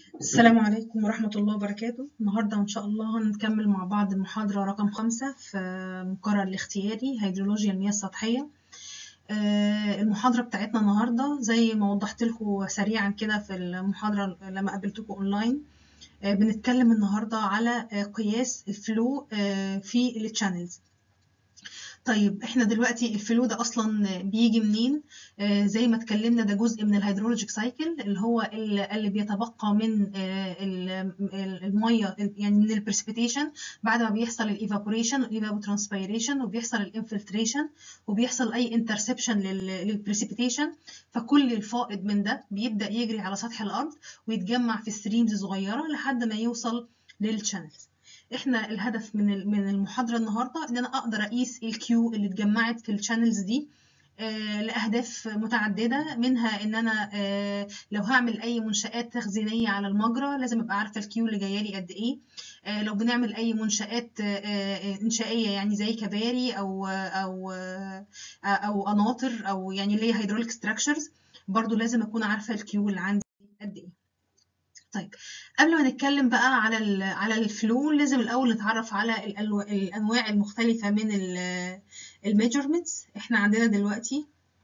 السلام عليكم ورحمة الله وبركاته النهاردة إن شاء الله هنكمل مع بعض المحاضرة رقم خمسة في مقرر الاختياري هيدرولوجيا المياه السطحية آه، المحاضرة بتاعتنا النهاردة زي ما وضحت لكم سريعا كده في المحاضرة لما قابلتكم أونلاين آه، بنتكلم النهاردة على آه، قياس الفلو في التشانلز طيب احنا دلوقتي الفلو ده اصلا بيجي منين آه زي ما اتكلمنا ده جزء من الهيدرولوجيك سايكل اللي هو اللي بيتبقى من آه الميه يعني من البرسبيتيشن بعد ما بيحصل الايفابوريشن والايفابوترانسبيريشن وبيحصل الانفلتريشن وبيحصل اي انترسبشن للبرسبيتيشن فكل الفائض من ده بيبدا يجري على سطح الارض ويتجمع في ستريمز صغيره لحد ما يوصل للشانلز احنا الهدف من من المحاضره النهارده ان انا اقدر اقيس الكيو اللي اتجمعت في الشانلز دي آه لاهداف متعدده منها ان انا آه لو هعمل اي منشات تخزينيه على المجرى لازم ابقى عارفه الكيو اللي جايه لي قد ايه آه لو بنعمل اي منشات انشائيه يعني زي كباري او او او قناطر او يعني اللي هي هيدروليك ستراكشرز برضو لازم اكون عارفه الكيو اللي عندي قد ايه طيب قبل ما نتكلم بقى على على الفلو لازم الاول نتعرف على الانواع المختلفه من الميجرمنتس احنا عندنا دلوقتي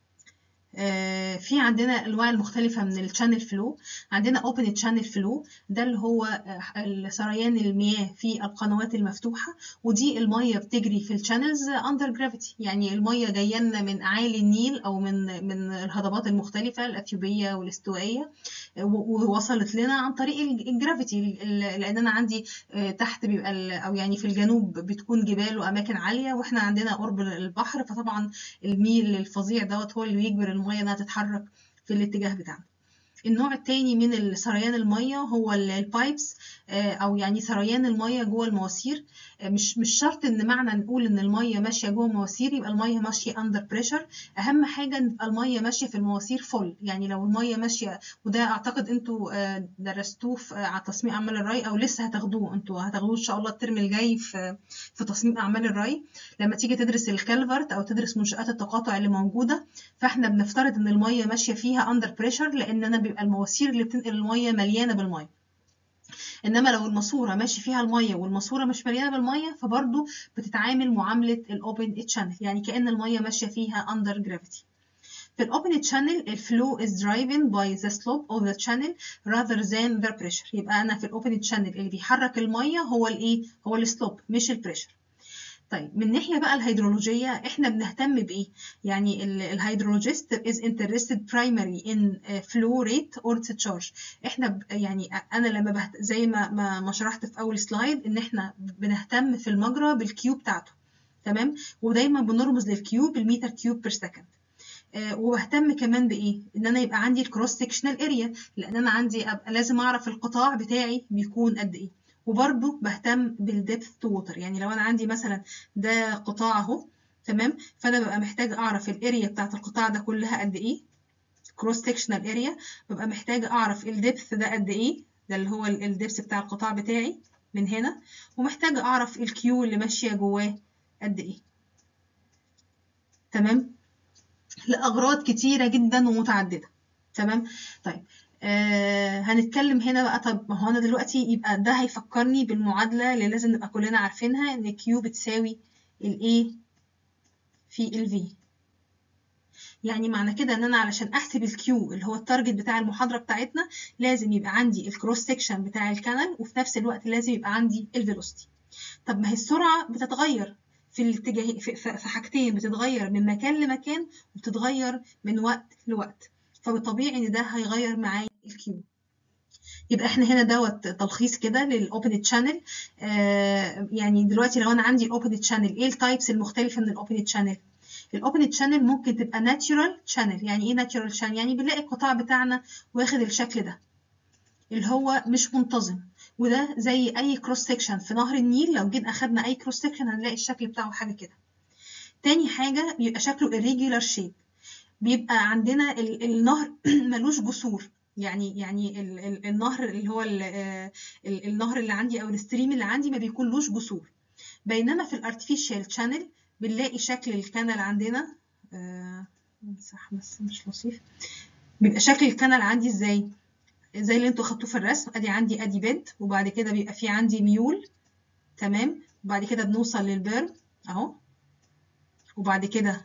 في عندنا انواع المختلفه من الشانل فلو عندنا اوبن تشانل فلو ده اللي هو سريان المياه في القنوات المفتوحه ودي الميه بتجري في الشانلز اندر جرافيتي يعني الميه جايه لنا من اعالي النيل او من من الهضبات المختلفه الاثيوبيه والاستوائيه ووصلت لنا عن طريق الجرافيتي لان انا عندي تحت بيبقى او يعني في الجنوب بتكون جبال واماكن عاليه واحنا عندنا قرب البحر فطبعا الميل الفظيع دوت هو اللي بيجبر الميه انها تتحرك في الاتجاه بتاعنا النوع التاني من سريان الميه هو البايبس او يعني سريان الميه جوه المواسير مش مش شرط ان معنى نقول ان الميه ماشيه جوه المواسير يبقى الميه ماشيه اندر بريشر اهم حاجه ان الميه ماشيه في المواسير فول يعني لو الميه ماشيه وده اعتقد انتوا درستوه على تصميم اعمال الري او لسه هتاخدوه انتوا هتاخدوه ان شاء الله الترم الجاي في في تصميم اعمال الري لما تيجي تدرس الكالفرت او تدرس منشات التقاطع اللي موجوده فاحنا بنفترض ان الميه ماشيه فيها اندر بريشر لان انا بيبقى المواسير اللي بتنقل الميه مليانه بالميه انما لو الماسوره ماشي فيها الميه والماسوره مش مليانه بالميه فبرضه بتتعامل معامله الاوبن تشانل يعني كان الميه ماشيه فيها اندر جرافيتي في الاوبن تشانل الفلو is driven by the slope of the channel rather than the pressure يبقى انا في الاوبن تشانل اللي بيحرك الميه هو الايه هو السلوب مش البريشر طيب من ناحيه بقى الهيدرولوجيه احنا بنهتم بايه يعني الهيدرولوجيست is interested primarily in flow rate or discharge احنا يعني انا لما بهت... زي ما ما, ما شرحت في اول سلايد ان احنا بنهتم في المجرى بالكيو بتاعته تمام ودايما بنرمز للكيو بالمتر كيوب بير سكند أه وبهتم كمان بايه ان انا يبقى عندي الكروس سكشنال اريا لان انا عندي ابقى لازم اعرف القطاع بتاعي بيكون قد ايه وبرضو بهتم بالديبث تو ووتر يعني لو انا عندي مثلا ده قطاع اهو تمام فانا ببقى محتاجه اعرف الاريا بتاعت القطاع ده كلها قد ايه كروس سكشنال اريا ببقى محتاجه اعرف الديبث ده قد ايه ده اللي هو الديبث بتاع القطاع بتاعي من هنا ومحتاجه اعرف الكيو اللي ماشيه جواه قد ايه تمام لاغراض كتيره جدا ومتعدده تمام طيب آه هنتكلم هنا بقى طب ما هو انا دلوقتي يبقى ده هيفكرني بالمعادله اللي لازم نبقى كلنا عارفينها ان كيو بتساوي الاي في الفي يعني معنى كده ان انا علشان احسب الكيو اللي هو التارجت بتاع المحاضره بتاعتنا لازم يبقى عندي الكروس سكشن بتاع الكانال وفي نفس الوقت لازم يبقى عندي الفيلوسيتي طب ما هي السرعه بتتغير في الاتجاه في حاجتين بتتغير من مكان لمكان وبتتغير من وقت لوقت فبالطبيعي ان ده هيغير معايا الكيو يبقى احنا هنا دوت تلخيص كده للاوبن تشانل آه يعني دلوقتي لو انا عندي اوبن تشانل ايه التايبس المختلفه من الاوبن تشانل الاوبن تشانل ممكن تبقى ناتشورال شانل يعني ايه ناتشورال شانل يعني بنلاقي القطاع بتاعنا واخد الشكل ده اللي هو مش منتظم وده زي اي كروس سكشن في نهر النيل لو جينا اخدنا اي كروس سكشن هنلاقي الشكل بتاعه حاجه كده تاني حاجه بيبقى شكله irregular shape بيبقى عندنا النهر ملوش جسور يعني يعني النهر اللي هو النهر اللي عندي او الستريم اللي عندي ما بيكونلوش جسور بينما في الارتفيشال شانل بنلاقي شكل الكانال عندنا صح بس مش لطيف بيبقى شكل الكانال عندي ازاي زي اللي انتوا خدتوه في الرسم ادي عندي ادي بيد وبعد كده بيبقى في عندي ميول تمام وبعد كده بنوصل للبيرم اهو وبعد كده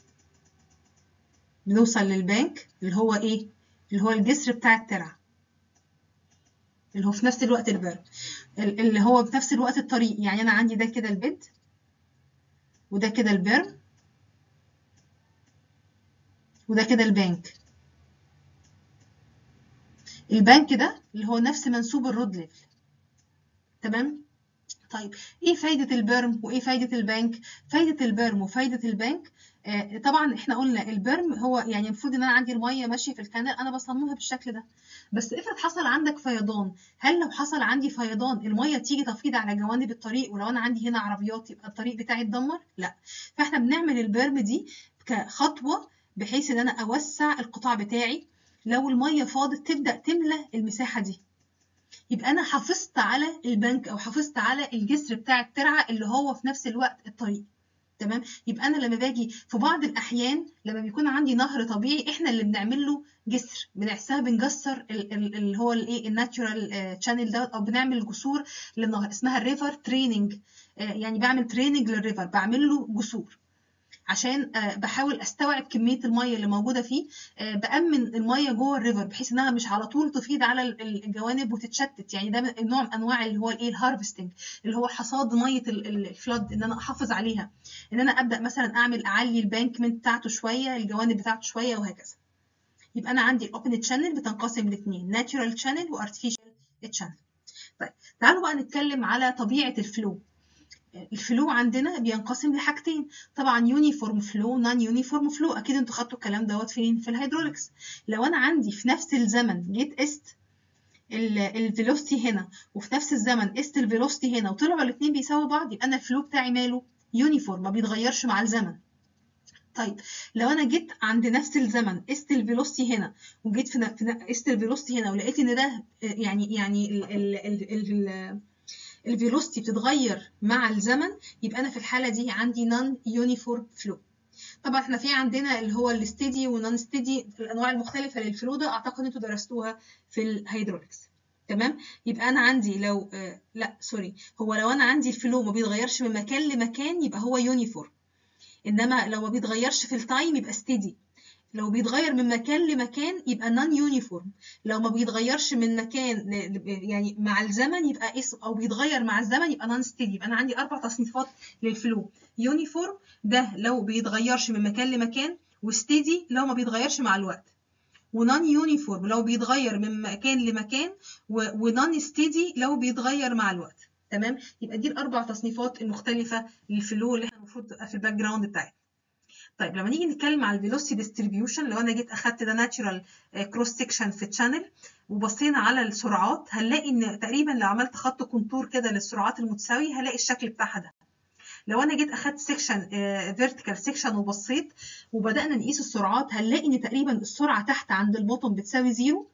بنوصل للبنك اللي هو ايه اللي هو الجسر بتاع الترع اللي هو في نفس الوقت البيرم اللي هو في نفس الوقت الطريق يعني انا عندي ده كده البيد وده كده البيرم وده كده البنك البنك ده اللي هو نفس منسوب الرود ليفل تمام طيب ايه فايدة البرم وايه فايدة البنك فايدة البرم وفايدة البنك آه طبعا احنا قلنا البرم هو يعني المفروض ان انا عندي المية ماشية في الكنال انا بصممها بالشكل ده بس افرض حصل عندك فيضان هل لو حصل عندي فيضان المية تيجي تفيض على جوانب الطريق ولو انا عندي هنا عربيات يبقى الطريق بتاعي اتدمر لا فاحنا بنعمل البرم دي كخطوة بحيث ان انا اوسع القطاع بتاعي لو المية فاضت تبدأ تملى المساحة دي يبقى أنا حافظت على البنك أو حافظت على الجسر بتاع الترعة اللي هو في نفس الوقت الطريق تمام يبقى أنا لما باجي في بعض الأحيان لما بيكون عندي نهر طبيعي إحنا اللي بنعمل له جسر بنحسها بنجسر اللي هو الايه الناتشورال شانل دوت او بنعمل جسور للنهر اسمها الريفر تريننج يعني بعمل تريننج للريفر بعمل له جسور عشان بحاول استوعب كميه الميه اللي موجوده فيه بامن الميه جوه الريفر بحيث انها مش على طول تفيض على الجوانب وتتشتت يعني ده نوع من انواع اللي هو الايه الهارفستنج اللي هو حصاد ميه الفلود ان انا احافظ عليها ان انا ابدا مثلا اعمل اعلي البانكمنت بتاعته شويه الجوانب بتاعته شويه وهكذا يبقى انا عندي الاوبن تشانل بتنقسم لاثنين ناتشورال تشانل وارتفيشال تشانل طيب تعالوا بقى نتكلم على طبيعه الفلو الفلو عندنا بينقسم لحاجتين طبعا يونيفورم فلو نون يونيفورم فلو اكيد انتوا خدتوا الكلام دوت فين في الهيدروليكس لو انا عندي في نفس الزمن جيت است الفيلوسيتي هنا وفي نفس الزمن قست الفيلوسيتي هنا وطلعوا الاثنين بيساووا بعض يبقى انا الفلو بتاعي ماله يونيفورم ما بيتغيرش مع الزمن طيب لو انا جيت عند نفس الزمن قست الفيلوسيتي هنا وجيت في قست الفيلوسيتي هنا ولقيت ان ده يعني يعني ال ال ال ال الفيلوسيتي بتتغير مع الزمن يبقى انا في الحاله دي عندي نون يونيفورم فلو طبعا احنا في عندنا اللي هو الستيدي ونون ستيدي الانواع المختلفه للفلو ده اعتقد انتوا درستوها في الهيدروليكس تمام يبقى انا عندي لو آه لا سوري هو لو انا عندي الفلو ما بيتغيرش من مكان لمكان يبقى هو يونيفورم انما لو ما بيتغيرش في التايم يبقى ستيدي لو بيتغير من مكان لمكان يبقى نون يونيفورم لو ما بيتغيرش من مكان يعني مع الزمن يبقى اسم او بيتغير مع الزمن يبقى نون ستيدي يبقى انا عندي اربع تصنيفات للفلو يونيفورم ده لو بيتغيرش من مكان لمكان وستيدي لو ما بيتغيرش مع الوقت ونون يونيفورم لو بيتغير من مكان لمكان ونون ستيدي لو بيتغير مع الوقت تمام يبقى دي الاربع تصنيفات المختلفه للفلو اللي احنا المفروض تبقى في الباك جراوند بتاعتنا طيب لما نيجي نتكلم على الفيلوسيتي ديستريبيوشن لو انا جيت اخدت ده ناتشورال كروس سكشن في الشانل وبصينا على السرعات هنلاقي ان تقريبا لو عملت خط كونتور كده للسرعات المتساويه هلاقي الشكل بتاعها ده لو انا جيت اخدت سكشن فيرتيكال سكشن وبصيت وبدانا نقيس السرعات هنلاقي ان تقريبا السرعه تحت عند البوتوم بتساوي زيرو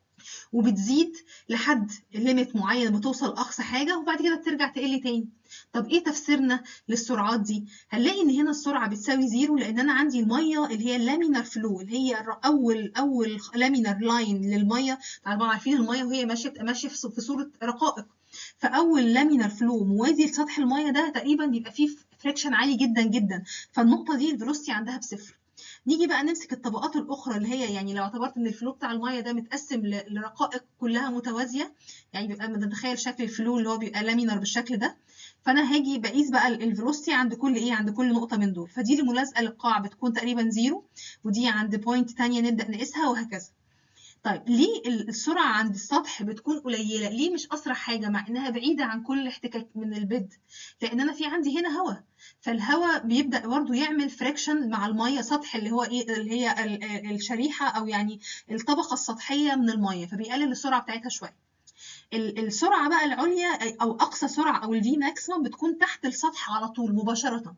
وبتزيد لحد ليميت معين بتوصل اقصى حاجه وبعد كده بترجع تقل تاني طب ايه تفسيرنا للسرعات دي هنلاقي ان هنا السرعه بتساوي زيرو لان انا عندي الميه اللي هي اللامينر فلو اللي هي اول اول لامينر لاين للميه طبعا عارفين الميه وهي ماشيه بتبقى ماشيه في صوره رقائق فاول لامينر فلو موازي لسطح الميه ده تقريبا بيبقى فيه فريكشن عالي جدا جدا فالنقطه دي الفيلوسيتي عندها بصفر نيجي بقى نمسك الطبقات الاخرى اللي هي يعني لو اعتبرت ان الفلو بتاع الميه ده متقسم لرقائق كلها متوازيه يعني بيبقى نتخيل شكل الفلو اللي هو بيبقى لامينر بالشكل ده فانا هاجي بقيس بقى الفيلوسيتي عند كل ايه عند كل نقطه من دول فدي اللي ملازقه للقاع بتكون تقريبا زيرو ودي عند بوينت تانية نبدا نقيسها وهكذا طيب ليه السرعة عند السطح بتكون قليلة؟ ليه مش أسرع حاجة مع إنها بعيدة عن كل احتكاك من البد؟ لأن أنا في عندي هنا هواء فالهواء بيبدأ برضه يعمل فريكشن مع المية سطح اللي هو إيه اللي هي الشريحة أو يعني الطبقة السطحية من المية فبيقلل السرعة بتاعتها شوية. السرعة بقى العليا أو أقصى سرعة أو الفي ماكسيمم بتكون تحت السطح على طول مباشرة.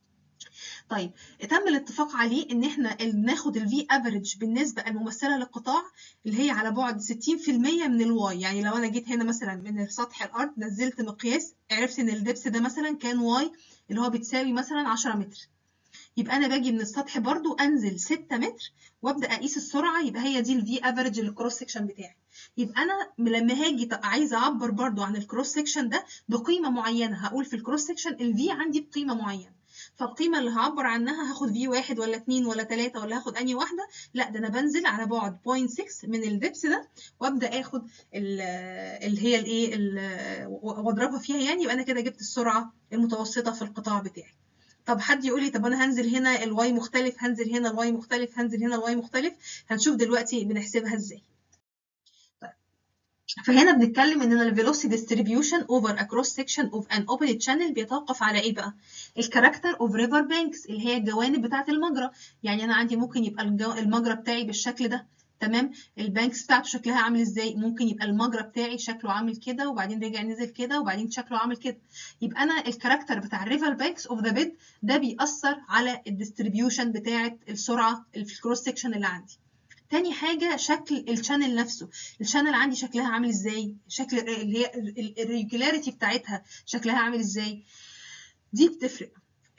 طيب تم الاتفاق عليه ان احنا ناخد الفي افريج بالنسبه الممثله للقطاع اللي هي على بعد 60% من الواي يعني لو انا جيت هنا مثلا من سطح الارض نزلت مقياس عرفت ان الدبس ده مثلا كان واي اللي هو بتساوي مثلا 10 متر يبقى انا باجي من السطح برضو انزل 6 متر وابدا اقيس السرعه يبقى هي دي الفي افريج للكروس سكشن بتاعي يبقى انا لما هاجي عايزه اعبر برضو عن الكروس سكشن ده بقيمه معينه هقول في الكروس سكشن الفي عندي بقيمه معينه فالقيمه اللي هعبر عنها هاخد في واحد ولا اتنين ولا تلاته ولا هاخد انهي واحده لا ده انا بنزل على بعد 0.6 من الدبس ده وابدا اخد اللي هي الايه واضربها فيها يعني يبقى انا كده جبت السرعه المتوسطه في القطاع بتاعي طب حد يقول لي طب انا هنزل هنا الواي مختلف هنزل هنا الواي مختلف هنزل هنا الواي مختلف هنشوف دلوقتي بنحسبها ازاي طيب فهنا بنتكلم ان الفيلوسيتي ديستريبيوشن اوفر ا كروس سكشن اوف ان اوبن تشانل بيتوقف على ايه بقى الكاركتر اوف ريفر بانكس اللي هي الجوانب بتاعه المجرى يعني انا عندي ممكن يبقى المجرى بتاعي بالشكل ده تمام البانكس بتاعته شكلها عامل ازاي ممكن يبقى المجرى بتاعي شكله عامل كده وبعدين رجع نزل كده وبعدين شكله عامل كده يبقى انا الكاركتر بتاع الريفر بانكس اوف ذا بيد ده بيأثر على الديستريبيوشن بتاعه السرعه في الكروس سكشن اللي عندي تاني حاجة شكل الشانل نفسه الشانل عندي شكلها عامل ازاي شكل اللي هي الريجولاريتي بتاعتها شكلها عامل ازاي دي بتفرق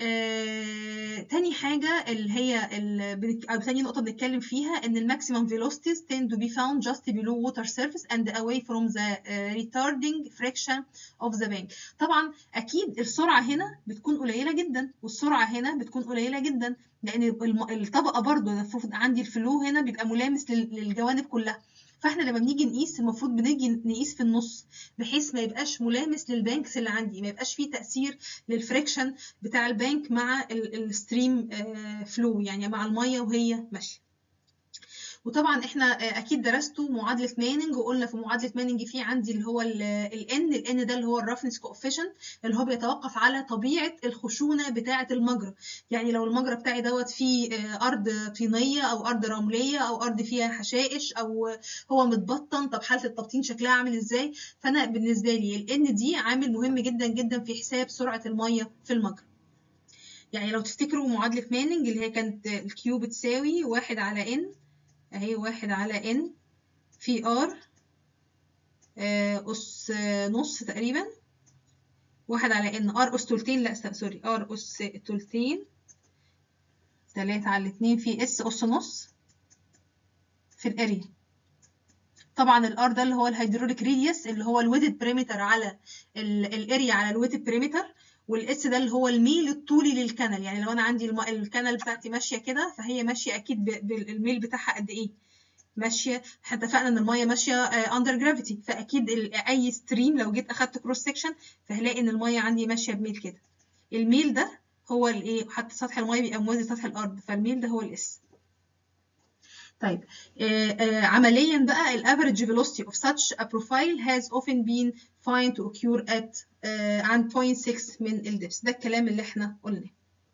آه، تاني حاجة اللي هي ال... أو تاني نقطة بنتكلم فيها إن الماكسيمم velocities tend to be found just below water surface and away from the uh, retarding friction of the bank. طبعا أكيد السرعة هنا بتكون قليلة جدا والسرعة هنا بتكون قليلة جدا لأن الطبقة برضو المفروض عندي الفلو هنا بيبقى ملامس للجوانب كلها. فاحنا لما بنيجي نقيس المفروض بنيجي نقيس في النص بحيث ما يبقاش ملامس للبانكس اللي عندي ما يبقاش فيه تاثير للفريكشن بتاع البانك مع الستريم فلو يعني مع الميه وهي ماشيه وطبعا احنا اكيد درستوا معادله ماننج وقلنا في معادله ماننج في عندي اللي هو الان الان ده اللي هو الرفنس كوفيشنت اللي هو بيتوقف على طبيعه الخشونه بتاعه المجرى يعني لو المجرى بتاعي دوت فيه ارض طينيه او ارض رمليه او ارض فيها حشائش او هو متبطن طب حاله التبطين شكلها عامل ازاي فانا بالنسبه لي الان دي عامل مهم جدا جدا في حساب سرعه الميه في المجرى يعني لو تفتكروا معادله ماننج اللي هي كانت الكيو بتساوي واحد على ان اهي واحد على ان في ار اس نص تقريبا واحد على ان ار اس تلتين لا سوري ار اس تلتين تلاتة على اتنين في اس اس نص في الاريا طبعا الار ده اللي هو الهيدروليك ريديوس اللي هو الويتد بريمتر على الاريا على الويتد بريمتر والاس ده اللي هو الميل الطولي للكنل يعني لو انا عندي الم... الكنل بتاعتي ماشيه كده فهي ماشيه اكيد ب... بالميل بتاعها قد ايه ماشيه احنا اتفقنا ان الميه ماشيه اندر جرافيتي فاكيد ال... اي ستريم لو جيت اخدت كروس سكشن فهلاقي ان الميه عندي ماشيه بميل كده الميل ده هو الايه حتى سطح الميه بيبقى موازي سطح الارض فالميل ده هو الاس طيب آه آه عمليا بقى الافريج velocity of such a profile has often been found to occur at آه عند 0.6 من الدبس ده الكلام اللي احنا قلناه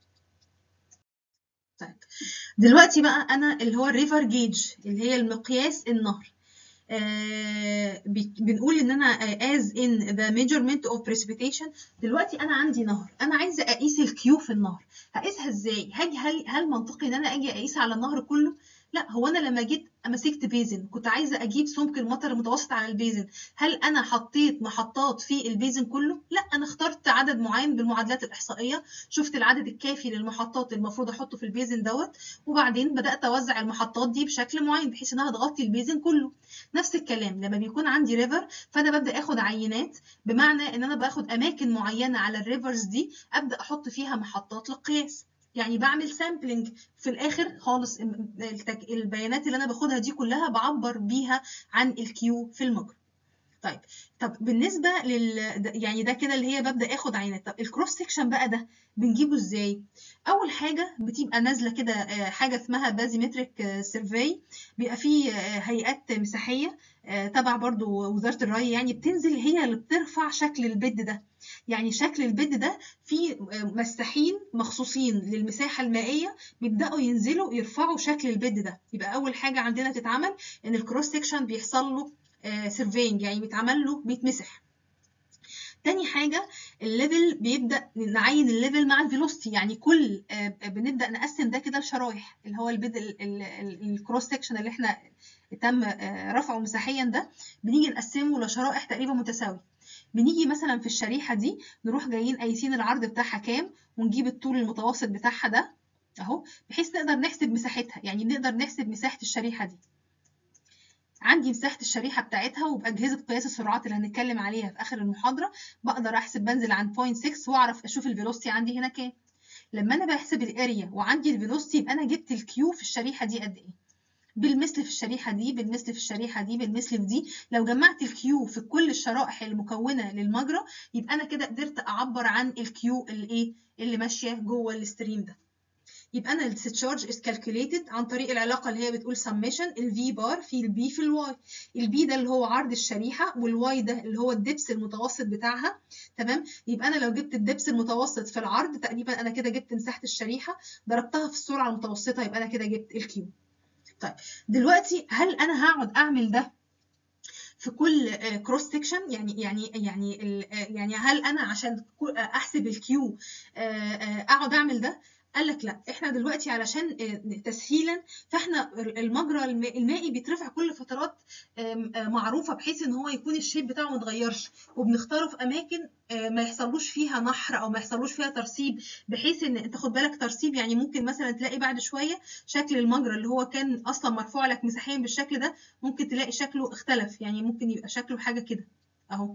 طيب دلوقتي بقى انا اللي هو الريفر جيج اللي هي المقياس النهر آه بنقول ان انا as in the measurement of precipitation دلوقتي انا عندي نهر انا عايزه اقيس الكيو في النهر هقيسها ازاي هاجي هل هل منطقي ان انا اجي اقيس على النهر كله لا هو انا لما جيت مسكت بيزن كنت عايزه اجيب سمك المطر المتوسط على البيزن هل انا حطيت محطات في البيزن كله لا انا اخترت عدد معين بالمعادلات الاحصائيه شفت العدد الكافي للمحطات المفروض احطه في البيزن دوت وبعدين بدات اوزع المحطات دي بشكل معين بحيث انها تغطي البيزن كله نفس الكلام لما بيكون عندي ريفر فانا ببدا اخد عينات بمعنى ان انا باخد اماكن معينه على الريفرز دي ابدا احط فيها محطات للقياس يعني بعمل سامبلنج في الاخر خالص البيانات اللي انا باخدها دي كلها بعبر بيها عن الكيو في المجرى طيب طب بالنسبه لل يعني ده كده اللي هي ببدا اخد عينات طب الكروس سكشن بقى ده بنجيبه ازاي اول حاجه بتبقى نازله كده حاجه اسمها بازيمتريك سيرفي بيبقى فيه هيئات مساحيه تبع برضو وزاره الري يعني بتنزل هي اللي بترفع شكل البيد ده يعني شكل البيد ده في مساحين مخصوصين للمساحه المائيه بيبداوا ينزلوا يرفعوا شكل البيد ده يبقى اول حاجه عندنا تتعمل ان الكروس سكشن بيحصل له سيرفينج يعني بيتعمل له بيتمسح تاني حاجة الليفل بيبدأ نعين الليفل مع الفيلوسيتي يعني كل بنبدأ نقسم ده كده لشرايح اللي هو البيد الكروس سكشن اللي احنا تم رفعه مساحيا ده بنيجي نقسمه لشرائح تقريبا متساوية بنيجي مثلا في الشريحة دي نروح جايين قايسين العرض بتاعها كام ونجيب الطول المتوسط بتاعها ده اهو بحيث نقدر نحسب مساحتها يعني نقدر نحسب مساحه الشريحه دي عندي مساحة الشريحة بتاعتها وبأجهزة قياس السرعات اللي هنتكلم عليها في آخر المحاضرة بقدر أحسب بنزل عن 0.6 وأعرف أشوف الفيلوسيتي عندي هنا كام لما أنا بحسب الأريا وعندي الفيلوسيتي يبقى أنا جبت الكيو في الشريحة دي قد إيه بالمثل في الشريحة دي بالمثل في الشريحة دي بالمثل في دي لو جمعت الكيو في كل الشرائح المكونة للمجرى يبقى أنا كده قدرت أعبر عن الكيو اللي إيه اللي ماشية جوه الستريم ده يبقى انا الديسشارج از كالكوليتد عن طريق العلاقه اللي هي بتقول سميشن الفي بار في البي في الواي البي ده اللي هو عرض الشريحه والواي ده اللي هو الدبس المتوسط بتاعها تمام يبقى انا لو جبت الدبس المتوسط في العرض تقريبا انا كده جبت مساحه الشريحه ضربتها في السرعه المتوسطه يبقى انا كده جبت الكيو طيب دلوقتي هل انا هقعد اعمل ده في كل كروس سكشن يعني يعني يعني يعني هل انا عشان احسب الكيو اقعد اعمل ده قال لك لا احنا دلوقتي علشان تسهيلا فاحنا المجرى المائي بيترفع كل فترات معروفه بحيث ان هو يكون الشيب بتاعه ما اتغيرش وبنختاره في اماكن ما يحصلوش فيها نحر او ما يحصلوش فيها ترسيب بحيث ان انت خد بالك ترسيب يعني ممكن مثلا تلاقي بعد شويه شكل المجرى اللي هو كان اصلا مرفوع لك مساحيا بالشكل ده ممكن تلاقي شكله اختلف يعني ممكن يبقى شكله حاجه كده اهو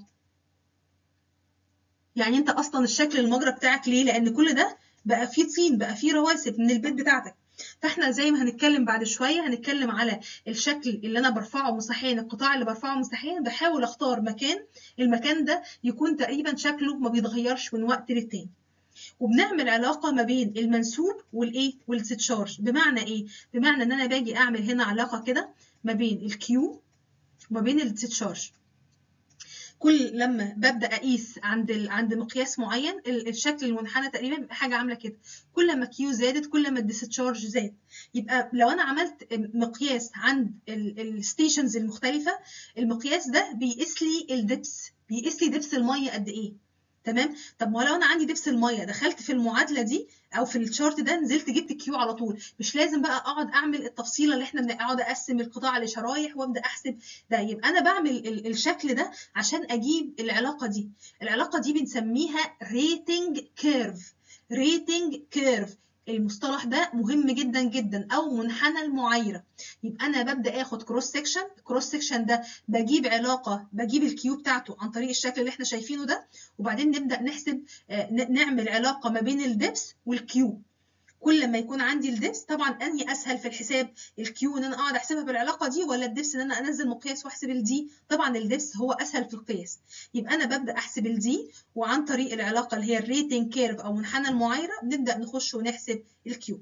يعني انت اصلا الشكل المجرى بتاعك ليه لان كل ده بقى فيه طين بقى فيه رواسب من البيت بتاعتك فاحنا زي ما هنتكلم بعد شويه هنتكلم على الشكل اللي انا برفعه مساحيا القطاع اللي برفعه مساحيا بحاول اختار مكان المكان ده يكون تقريبا شكله ما بيتغيرش من وقت للتاني وبنعمل علاقه ما بين المنسوب والايه والستشارج بمعنى ايه بمعنى ان انا باجي اعمل هنا علاقه كده ما بين الكيو وما بين الستشارج كل لما ببدا اقيس عند ال... عند مقياس معين الشكل المنحنى تقريبا بيبقى حاجه عامله كده كل ما كيو زادت كل ما الديسشارج زاد يبقى لو انا عملت مقياس عند الستيشنز المختلفه المقياس ده بيقيس لي الدبس بيقيس لي دبس الميه قد ايه تمام طب ما لو انا عندي دبس الميه دخلت في المعادله دي او في الشارت ده نزلت جبت كيو على طول مش لازم بقى اقعد اعمل التفصيله اللي احنا بنقعد اقسم القطاع لشرايح وابدا احسب ده يبقى انا بعمل الشكل ده عشان اجيب العلاقه دي العلاقه دي بنسميها ريتنج كيرف ريتنج كيرف المصطلح ده مهم جدا جدا او منحنى المعايره يبقى انا ببدا اخد كروس سكشن كروس سكشن ده بجيب علاقه بجيب الكيو بتاعته عن طريق الشكل اللي احنا شايفينه ده وبعدين نبدا نحسب نعمل علاقه ما بين الدبس والكيو كل ما يكون عندي الدبس طبعا انهي اسهل في الحساب الكيو ان انا اقعد احسبها بالعلاقه دي ولا الدبس ان انا انزل مقياس واحسب الدي طبعا الدبس هو اسهل في القياس يبقى انا ببدا احسب الدي وعن طريق العلاقه اللي هي الريتنج كيرف او منحنى المعايره بنبدا نخش ونحسب الكيو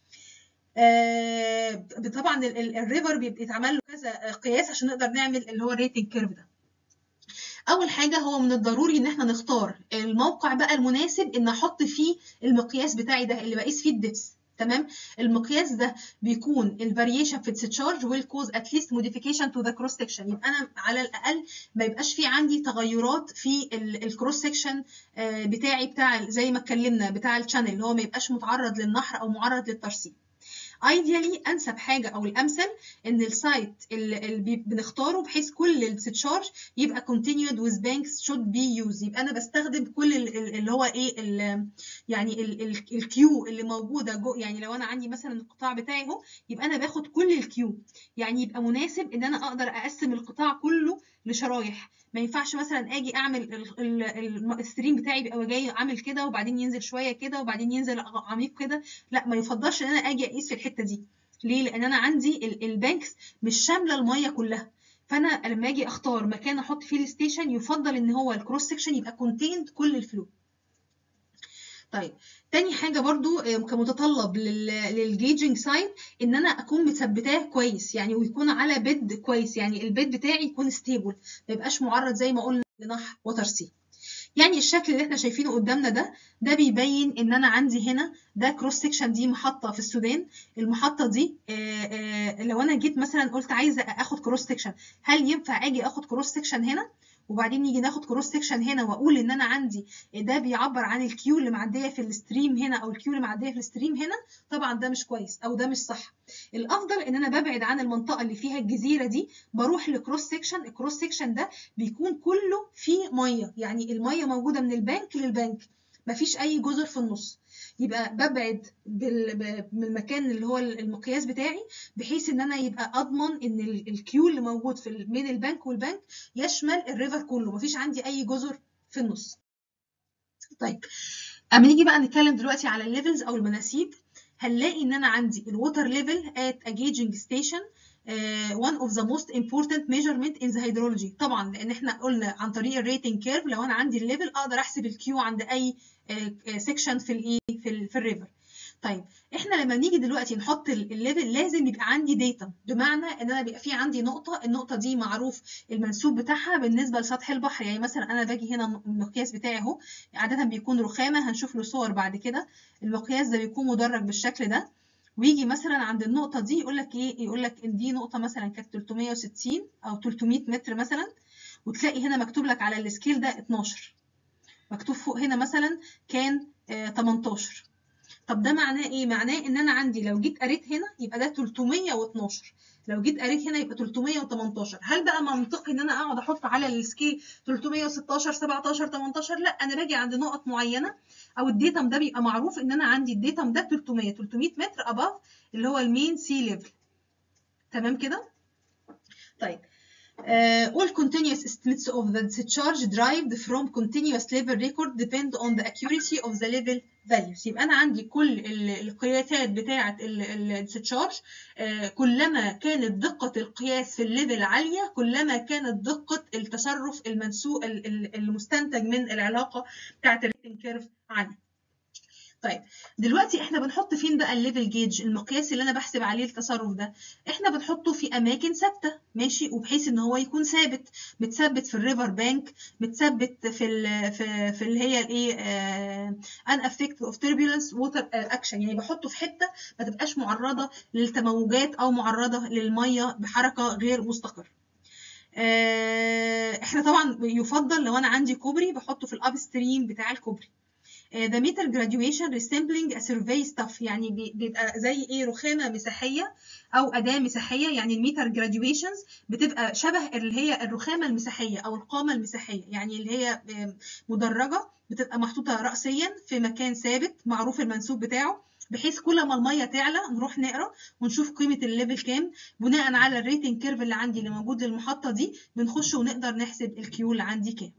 آه طبعا الريفر بيتعمل له كذا قياس عشان نقدر نعمل اللي هو الريتنج كيرف ده اول حاجه هو من الضروري ان احنا نختار الموقع بقى المناسب ان احط فيه المقياس بتاعي ده اللي بقيس فيه الدبس تمام المقياس ده بيكون الفاريشن في التشارج ويل كوز ات ليست موديفيكيشن تو ذا كروس سكشن يبقى انا على الاقل ما يبقاش في عندي تغيرات في الكروس سكشن بتاعي بتاع زي ما اتكلمنا بتاع الشانل اللي هو ما يبقاش متعرض للنحر او معرض للترسيب ايديالي انسب حاجه او الامثل ان السايت اللي بنختاره بحيث كل الستشارج يبقى continued with banks should be used يبقى انا بستخدم كل اللي هو ايه ال يعني الكيو اللي موجوده جو يعني لو انا عندي مثلا القطاع بتاعي اهو يبقى انا باخد كل الكيو يعني يبقى مناسب ان انا اقدر اقسم القطاع كله لشرايح ما ينفعش مثلا اجي اعمل الستريم بتاعي يبقى جاي عامل كده وبعدين ينزل شويه كده وبعدين ينزل عميق كده لا ما يفضلش ان انا اجي اقيس في الحته دي ليه لان انا عندي البانكس مش شامله الميه كلها فانا لما اجي اختار مكان احط فيه الستيشن يفضل ان هو الكروس سكشن يبقى كونتيند كل الفلو طيب تاني حاجة برضو كمتطلب للجيجنج سايت ان انا اكون مثبتاه كويس يعني ويكون على بيد كويس يعني البيد بتاعي يكون ستيبل ما يبقاش معرض زي ما قلنا لنحر وترسيب يعني الشكل اللي احنا شايفينه قدامنا ده ده بيبين ان انا عندي هنا ده كروس سكشن دي محطه في السودان المحطه دي آآ آآ لو انا جيت مثلا قلت عايزه اخد كروس سكشن هل ينفع اجي اخد كروس سكشن هنا وبعدين نيجي ناخد كروس سكشن هنا واقول ان انا عندي ده بيعبر عن الكيو اللي معديه في الستريم هنا او الكيو اللي معديه في الستريم هنا طبعا ده مش كويس او ده مش صح الافضل ان انا ببعد عن المنطقه اللي فيها الجزيره دي بروح لكروس سكشن الكروس سكشن ده بيكون كله فيه ميه يعني الميه موجوده من البنك للبنك مفيش اي جزر في النص يبقى ببعد بال... ب- من المكان اللي هو المقياس بتاعي بحيث ان انا يبقى اضمن ان ال- الكيو اللي موجود في ال- بين البنك والبنك يشمل الريفر كله مفيش عندي اي جزر في النص طيب اما نيجي بقى نتكلم دلوقتي على الليفلز او المناسيب هنلاقي ان انا عندي الووتر ليفل at a gauging station uh, one of the most important measurement in the hydrology طبعا لان احنا قلنا عن طريق الريتنج كيرف لو انا عندي الليفل اقدر احسب الكيو عند اي سيكشن في الايه في ال في الريفر طيب احنا لما نيجي دلوقتي نحط ال- الليفل لازم يبقى عندي داتا بمعنى ان انا بيبقى في عندي نقطه النقطه دي معروف المنسوب بتاعها بالنسبه لسطح البحر يعني مثلا انا باجي هنا المقياس بتاعي اهو عاده بيكون رخامه هنشوف له صور بعد كده المقياس ده بيكون مدرج بالشكل ده ويجي مثلا عند النقطه دي يقول لك ايه يقول لك ان دي نقطه مثلا كانت 360 او 300 متر مثلا وتلاقي هنا مكتوب لك على السكيل ده 12 مكتوب فوق هنا مثلا كان آه 18 طب ده معناه ايه معناه ان انا عندي لو جيت قريت هنا يبقى ده 312 لو جيت قريت هنا يبقى 318 هل بقى منطقي ان انا اقعد احط على السكيل 316 17 18 لا انا باجي عند نقط معينه او الديتم ده بيبقى معروف ان انا عندي الديتم ده 300 300 متر اباف اللي هو المين سي ليفل تمام كده طيب Uh, all continuous estimates of the discharge derived from continuous level record depend on the accuracy of the level values يبقى انا عندي كل ال- القياسات بتاعه الديscharge كلما كانت دقه القياس في الليفل عاليه كلما كانت دقه التصرف المنسوق ال- ال- المستنتج من العلاقه بتاعه الريتنج كيرف عاليه طيب دلوقتي احنا بنحط فين بقى الليفل جيج المقياس اللي انا بحسب عليه التصرف ده احنا بنحطه في اماكن ثابته ماشي وبحيث ان هو يكون ثابت متثبت في الريفر بانك متثبت في ال في, في اللي هي الايه ان افكت اوف تربيولنس ووتر اكشن يعني بحطه في حته ما تبقاش معرضه للتموجات او معرضه للميه بحركه غير مستقره آه، احنا طبعا يفضل لو انا عندي كوبري بحطه في الاب ستريم بتاع الكوبري the meter graduation resembling a survey stuff يعني بي- بيبقى زي ايه رخامه مساحيه او اداه مساحيه يعني الميتر graduations بتبقى شبه اللي هي الرخامه المساحيه او القامه المساحيه يعني اللي هي آم، مدرجه بتبقى محطوطه راسيا في مكان ثابت معروف المنسوب بتاعه بحيث كل ما الميه تعلى نروح نقرا ونشوف قيمه الليفل كام بناء على الريتنج كيرف اللي عندي اللي موجود للمحطه دي بنخش ونقدر نحسب الكيو اللي عندي كام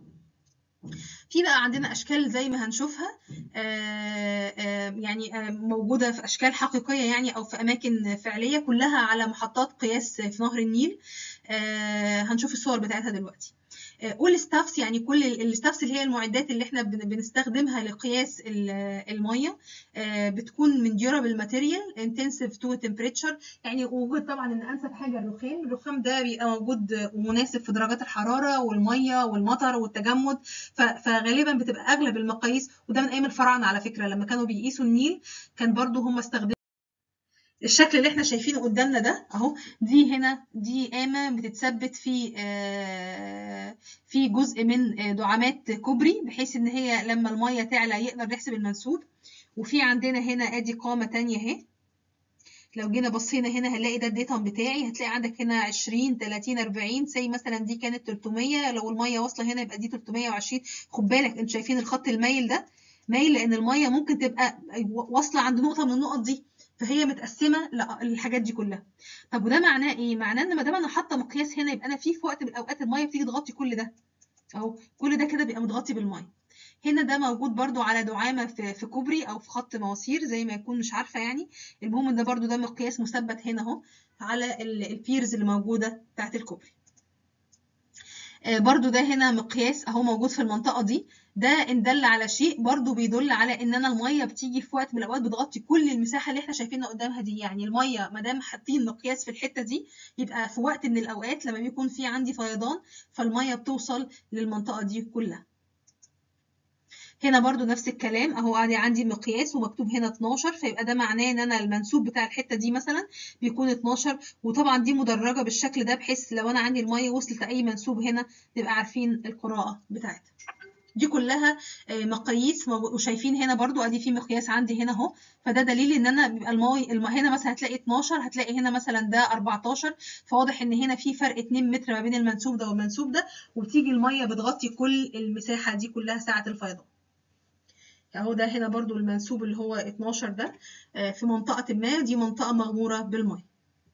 في بقى عندنا اشكال زي ما هنشوفها آه، آه، يعني آه، موجوده في اشكال حقيقيه يعني او في اماكن فعليه كلها على محطات قياس في نهر النيل آه، هنشوف الصور بتاعتها دلوقتي اول ستافس يعني كل الستافس اللي هي المعدات اللي احنا بن- بنستخدمها لقياس ال- الميه آه، بتكون من durable material intensive to temperature يعني وجود طبعا ان انسب حاجه الرخام الرخام ده بيبقى موجود ومناسب في درجات الحراره والميه والمطر والتجمد ف- فغالبا بتبقى اغلب المقاييس وده من ايام الفراعنه على فكره لما كانوا بيقيسوا النيل كان برضو هم استخدموا الشكل اللي احنا شايفينه قدامنا ده اهو دي هنا دي قامه بتتثبت في آه، في جزء من آه، دعامات كوبري بحيث ان هي لما الميه تعلى يقدر يحسب المنسوب وفي عندنا هنا ادي قامه تانية اهي لو جينا بصينا هنا هنلاقي ده الديتم بتاعي هتلاقي عندك هنا 20 30 40 زي مثلا دي كانت 300 لو الميه واصله هنا يبقى دي 320 خد بالك انتوا شايفين الخط المايل ده مايل لان الميه ممكن تبقى واصله عند نقطه من النقط دي فهي متقسمه للحاجات دي كلها طب وده معناه ايه معناه ان ما دام انا حاطه مقياس هنا يبقى انا في في وقت من الاوقات الميه بتيجي تغطي كل ده اهو كل ده كده بيبقى متغطي بالميه هنا ده موجود برضو على دعامة في, في كوبري أو في خط مواسير زي ما يكون مش عارفة يعني المهم إن ده برضو ده مقياس مثبت هنا أهو على ال- البيرز اللي موجودة بتاعت الكوبري آه، برضو ده هنا مقياس اهو موجود في المنطقة دي ده ان دل على شيء برضو بيدل على ان انا المية بتيجي في وقت من الاوقات بتغطي كل المساحة اللي احنا شايفينها قدامها دي يعني المية ما دام حاطين مقياس في الحتة دي يبقى في وقت من الاوقات لما بيكون في عندي فيضان فالمية بتوصل للمنطقة دي كلها هنا برضو نفس الكلام اهو ادي عندي مقياس ومكتوب هنا 12 فيبقى ده معناه ان انا المنسوب بتاع الحته دي مثلا بيكون 12 وطبعا دي مدرجه بالشكل ده بحيث لو انا عندي الميه وصلت لاي منسوب هنا نبقى عارفين القراءه بتاعتها دي كلها آه، مقاييس مو- وشايفين هنا برضو ادي في مقياس عندي هنا اهو فده دليل ان انا بيبقى الماء الم... هنا مثلا هتلاقي 12 هتلاقي هنا مثلا ده 14 فواضح ان هنا في فرق 2 متر ما بين المنسوب ده والمنسوب ده وبتيجي الميه بتغطي كل المساحه دي كلها ساعه الفيضان اهو ده هنا برضو المنسوب اللي هو 12 ده في منطقة ما دي منطقة مغمورة بالمية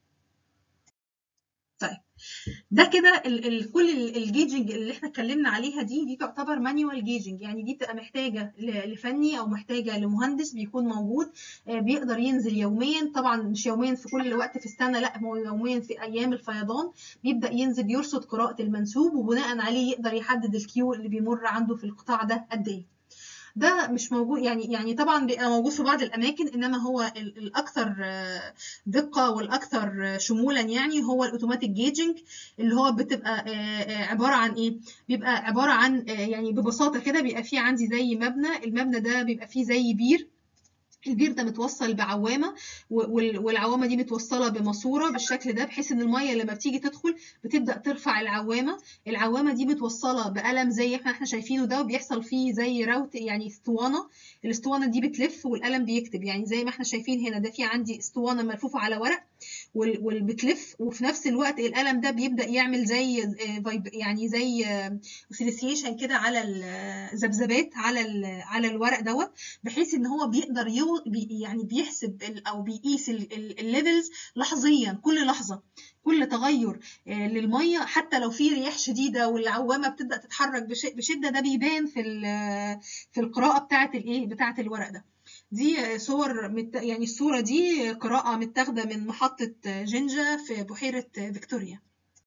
طيب ده كده ال ال كل الجيجنج اللي احنا اتكلمنا عليها دي دي تعتبر مانيوال جيجنج يعني دي بتبقى محتاجه لفني او محتاجه لمهندس بيكون موجود بيقدر ينزل يوميا طبعا مش يوميا في كل وقت في السنه لا هو يوميا في ايام الفيضان بيبدا ينزل يرصد قراءه المنسوب وبناء عليه يقدر يحدد الكيو اللي بيمر عنده في القطاع ده قد ايه ده مش موجود يعني يعني طبعا بيبقى موجود في بعض الاماكن انما هو الاكثر دقه والاكثر شمولا يعني هو الاوتوماتيك جيجنج اللي هو بتبقى عباره عن ايه بيبقى عباره عن يعني ببساطه كده بيبقى فيه عندي زي مبنى المبنى ده بيبقى فيه زي بير البير ده متوصل بعوامه والعوامه دي متوصله بماسوره بالشكل ده بحيث ان الميه لما بتيجي تدخل بتبدا ترفع العوامه العوامه دي متوصله بقلم زي احنا احنا شايفينه ده وبيحصل فيه زي راوت يعني اسطوانه الاسطوانه دي بتلف والقلم بيكتب يعني زي ما احنا شايفين هنا ده في عندي اسطوانه ملفوفه على ورق والبتلف وفي نفس الوقت القلم ده بيبدا يعمل زي يعني زي اوسيليشن كده على الذبذبات على على الورق دوت بحيث ان هو بيقدر يو يعني بيحسب او بيقيس الليفلز لحظيا كل لحظه كل تغير للميه حتى لو في رياح شديده والعوامه بتبدا تتحرك بشده ده بيبان في في القراءه بتاعه الايه بتاعه الورق ده دي صور مت... يعني الصورة دي قراءة متاخدة من محطة جنجا في بحيرة فيكتوريا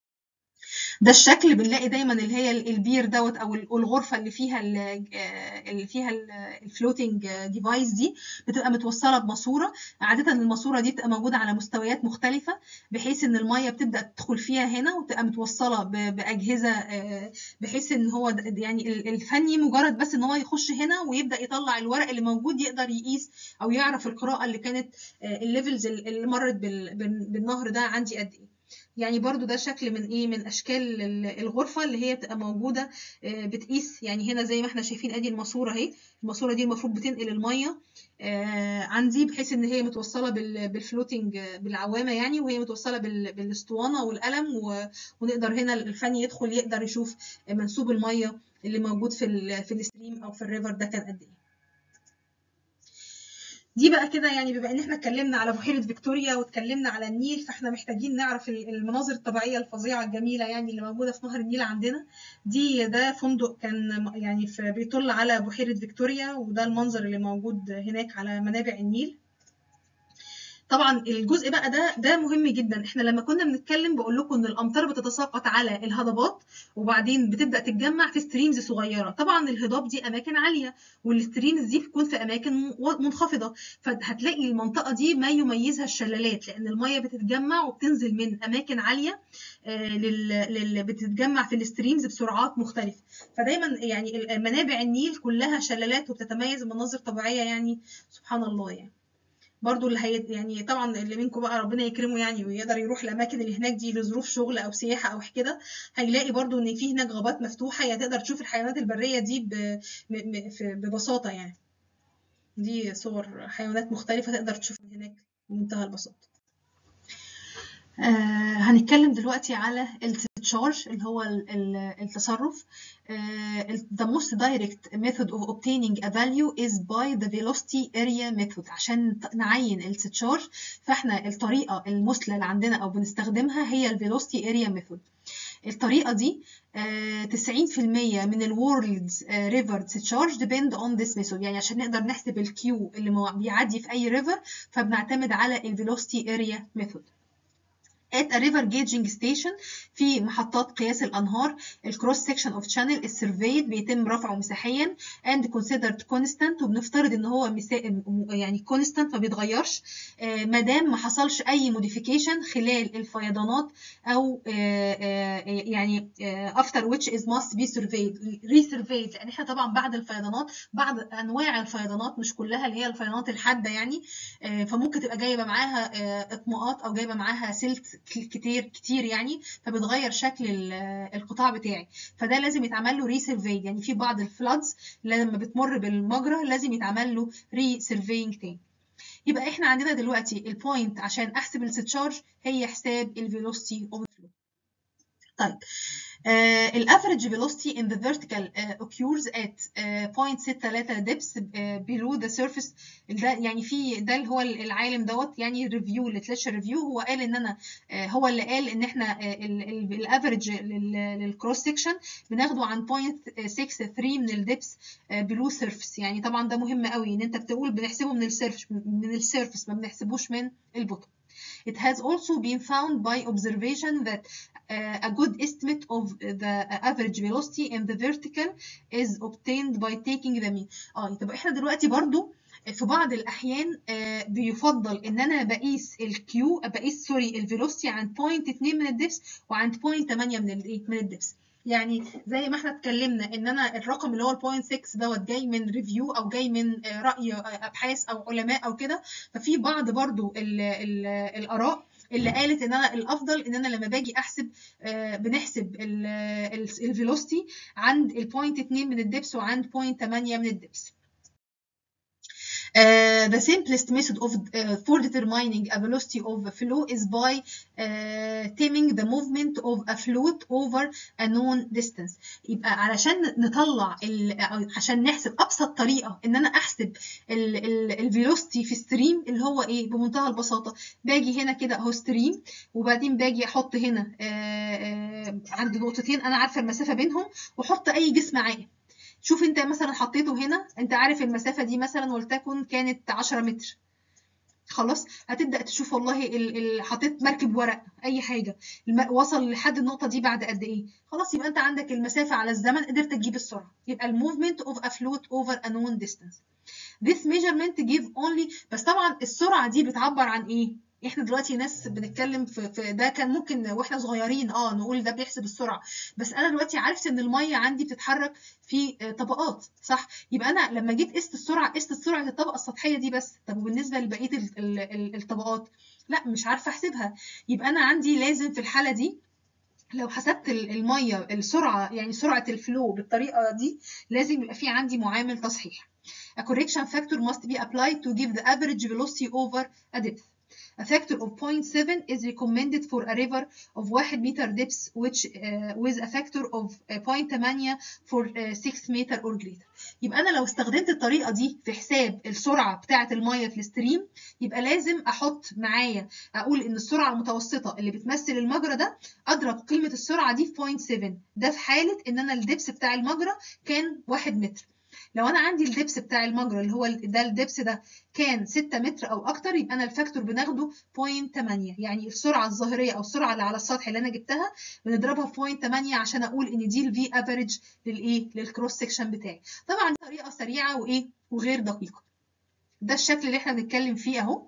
ده الشكل بنلاقي دايما اللي هي البير دوت او الغرفه اللي فيها اللي فيها الفلوتنج ديفايس دي بتبقى متوصله بماسوره عاده الماسوره دي بتبقى موجوده على مستويات مختلفه بحيث ان الميه بتبدا تدخل فيها هنا وتبقى متوصله باجهزه بحيث ان هو يعني الفني مجرد بس ان هو يخش هنا ويبدا يطلع الورق اللي موجود يقدر يقيس او يعرف القراءه اللي كانت الليفلز اللي مرت بالنهر ده عندي قد ايه يعني برضو ده شكل من ايه من اشكال الغرفه اللي هي بتبقى موجوده بتقيس يعني هنا زي ما احنا شايفين ادي الماسوره اهي الماسوره دي المفروض بتنقل الميه عندي بحيث ان هي متوصله بالفلوتنج بالعوامه يعني وهي متوصله بالاسطوانه والقلم ونقدر هنا الفني يدخل يقدر يشوف منسوب الميه اللي موجود في ال في الستريم او في الريفر ده كان قد ايه دي بقى كده يعني بما ان احنا اتكلمنا على بحيره فيكتوريا واتكلمنا على النيل فاحنا محتاجين نعرف المناظر الطبيعيه الفظيعه الجميله يعني اللي موجوده في نهر النيل عندنا دي ده فندق كان يعني في بيطل على بحيره فيكتوريا وده المنظر اللي موجود هناك على منابع النيل طبعا الجزء بقى ده ده مهم جدا احنا لما كنا بنتكلم بقول لكم ان الامطار بتتساقط على الهضبات وبعدين بتبدا تتجمع في ستريمز صغيره طبعا الهضاب دي اماكن عاليه والستريمز دي بتكون في اماكن منخفضه فهتلاقي المنطقه دي ما يميزها الشلالات لان الميه بتتجمع وبتنزل من اماكن عاليه لل... لل... بتتجمع في الستريمز بسرعات مختلفه فدايما يعني منابع النيل كلها شلالات وبتتميز بمناظر طبيعيه يعني سبحان الله يعني برضو اللي هي يعني طبعا اللي منكم بقى ربنا يكرمه يعني ويقدر يروح الاماكن اللي هناك دي لظروف شغل او سياحه او كده هيلاقي برضو ان في هناك غابات مفتوحه يعني تقدر تشوف الحيوانات البريه دي ب... ببساطه يعني دي صور حيوانات مختلفه تقدر تشوفها هناك بمنتهى البساطه آه هنتكلم دلوقتي على التشارج اللي هو التصرف uh, the most direct method of obtaining a value is by the velocity area method عشان نعين التشارج فاحنا الطريقة المثلى اللي عندنا أو بنستخدمها هي الفيلوسيتي اريا ميثود الطريقة دي uh, 90% من الوورلدز ريفر تشارج depend on this method يعني عشان نقدر نحسب الكيو اللي بيعدي في أي ريفر فبنعتمد على الفيلوسيتي اريا ميثود at a river gauging station في محطات قياس الأنهار الكروس سكشن اوف شانل السيرفيد بيتم رفعه مساحيا and considered constant وبنفترض ان هو مسا... يعني constant ما بيتغيرش ما دام ما حصلش اي موديفيكيشن خلال الفيضانات او يعني after which is must be surveyed resurveyed لان احنا طبعا بعد الفيضانات بعض انواع الفيضانات مش كلها اللي هي الفيضانات الحاده يعني فممكن تبقى جايبه معاها اطماءات او جايبه معاها سلت كتير كتير يعني فبتغير شكل القطاع بتاعي فده لازم يتعمل له ريسيرفي يعني في بعض الفلادز لما بتمر بالمجرى لازم يتعمل له ريسيرفينج تاني يبقى احنا عندنا دلوقتي البوينت عشان احسب الستشارج هي حساب الفيلوسيتي اوف فلو طيب الافريج velocity in the vertical uh, occurs at uh, 0.63 depths uh, below the surface ده يعني في ده اللي هو العالم دوت يعني ريفيو لتلاشر ريفيو هو قال ان انا uh, هو اللي قال ان احنا الافريج للكروس سكشن بناخده عن 0.63 من الدبس بلو سيرفيس يعني طبعا ده مهم قوي ان انت بتقول بنحسبه من السيرفس من السيرفس ما بنحسبوش من البوتوم It has also been found by observation that uh, a good estimate of the average velocity in the vertical is obtained by taking the mean. اه طب احنا دلوقتي برضو في بعض الاحيان آه بيفضل ان انا بقيس الكيو بقيس سوري الفيلوسيتي عند 0.2 من الدبس وعند 0.8 من الايه من الدبس يعني زي ما احنا اتكلمنا ان انا الرقم اللي هو ال 0.6 دوت جاي من ريفيو او جاي من راي ابحاث او علماء او كده ففي بعض برضو ال ال الاراء اللي قالت ان انا الافضل ان انا لما باجي احسب آه بنحسب الفيلوسيتي عند ال 0.2 من الدبس وعند 0.8 من الدبس Uh, the simplest method of uh, for determining a velocity of a flow is by uh, timing the movement of a fluid over a known distance يبقى علشان نطلع عشان نحسب ابسط طريقه ان انا احسب الفيلوسيتي في ستريم اللي هو ايه بمنتهى البساطه باجي هنا كده اهو ستريم وبعدين باجي احط هنا عند نقطتين انا عارفه المسافه بينهم واحط اي جسم عائم شوف انت مثلا حطيته هنا انت عارف المسافه دي مثلا ولتكن كانت 10 متر خلاص هتبدا تشوف والله ال ال حطيت مركب ورق اي حاجه وصل لحد النقطه دي بعد قد ايه خلاص يبقى انت عندك المسافه على الزمن قدرت تجيب السرعه يبقى الموفمنت اوف ا فلوت اوفر ا نون ديستانس this measurement give only بس طبعا السرعه دي بتعبر عن ايه احنا دلوقتي ناس بنتكلم في, في ده كان ممكن واحنا صغيرين اه نقول ده بيحسب السرعه بس انا دلوقتي عرفت ان الميه عندي بتتحرك في طبقات صح يبقى انا لما جيت قست السرعه قست سرعه الطبقه السطحيه دي بس طب وبالنسبه لبقيه الطبقات لا مش عارفه احسبها يبقى انا عندي لازم في الحاله دي لو حسبت الميه السرعه يعني سرعه الفلو بالطريقه دي لازم يبقى في عندي معامل تصحيح A correction factor must be applied to give the average velocity over a depth. A factor of 0.7 is recommended for a river of 1 meter depth which uh, with a factor of uh, 0.8 for uh, 6 meter or greater. يبقى انا لو استخدمت الطريقه دي في حساب السرعه بتاعه الميه في الستريم يبقى لازم احط معايا اقول ان السرعه المتوسطه اللي بتمثل المجرى ده اضرب قيمه السرعه دي في 0.7 ده في حاله ان انا الدبس بتاع المجرى كان 1 متر لو انا عندي الدبس بتاع المجرى اللي هو ده الدبس ده كان 6 متر او اكتر يبقى انا الفاكتور بناخده 0.8 يعني السرعه الظاهريه او السرعه اللي على السطح اللي انا جبتها بنضربها في 0.8 عشان اقول ان دي الفي افريج للايه للكروس سكشن بتاعي طبعا طريقه سريعه وايه وغير دقيقه ده الشكل اللي احنا بنتكلم فيه اهو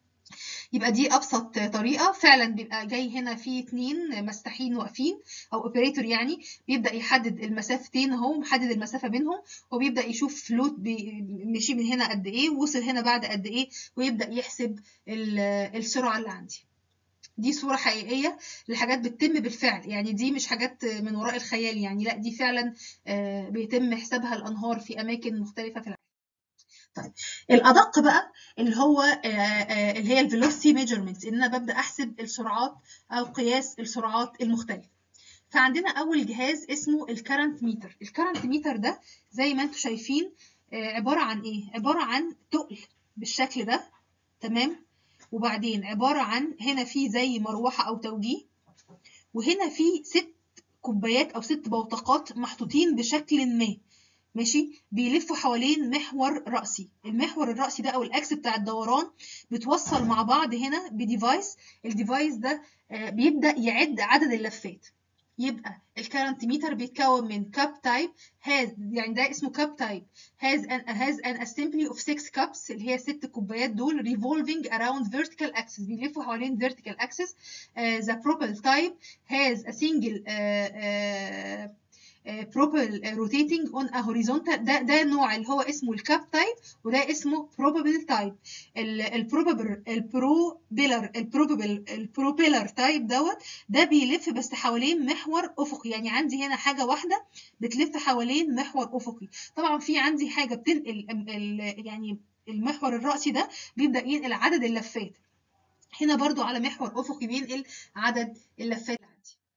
يبقى دي ابسط طريقه فعلا بيبقى جاي هنا في اتنين مساحين واقفين او اوبريتور يعني بيبدا يحدد المسافتين اهو محدد المسافه بينهم وبيبدا يشوف فلوت مشي من هنا قد ايه ووصل هنا بعد قد ايه ويبدا يحسب السرعه اللي عندي دي صورة حقيقية لحاجات بتتم بالفعل يعني دي مش حاجات من وراء الخيال يعني لا دي فعلا بيتم حسابها الأنهار في أماكن مختلفة في العالم طيب الادق بقى اللي هو اللي هي الفيلوسيتي ميجرمنت ان انا ببدا احسب السرعات او قياس السرعات المختلفه فعندنا اول جهاز اسمه الكرنت ميتر الكرنت ميتر ده زي ما انتم شايفين عباره عن ايه عباره عن تقل بالشكل ده تمام وبعدين عباره عن هنا في زي مروحه او توجيه وهنا في ست كوبايات او ست بوتقات محطوطين بشكل ما ماشي بيلفوا حوالين محور رأسي المحور الرأسي ده أو الأكس بتاع الدوران بتوصل مع بعض هنا بديفايس الديفايس ده بيبدأ يعد عدد اللفات يبقى الكارنت ميتر بيتكون من كاب تايب has يعني ده اسمه كاب تايب has an has an assembly of six cups اللي هي ست كوبايات دول revolving around vertical axis بيلفوا حوالين vertical axis uh, the propel type has a single uh, uh, بروبل روتيتنج اون ا هوريزونتال ده ده النوع اللي هو اسمه الكاب تايب وده اسمه بروبابل تايب البروبابل البروبيلر البروبابل البروبيلر تايب دوت ده بيلف بس حوالين محور افقي يعني عندي هنا حاجه واحده بتلف حوالين محور افقي طبعا في عندي حاجه بتنقل يعني المحور الرأسي ده بيبدأ ينقل عدد اللفات هنا برضو على محور افقي بينقل عدد اللفات عندي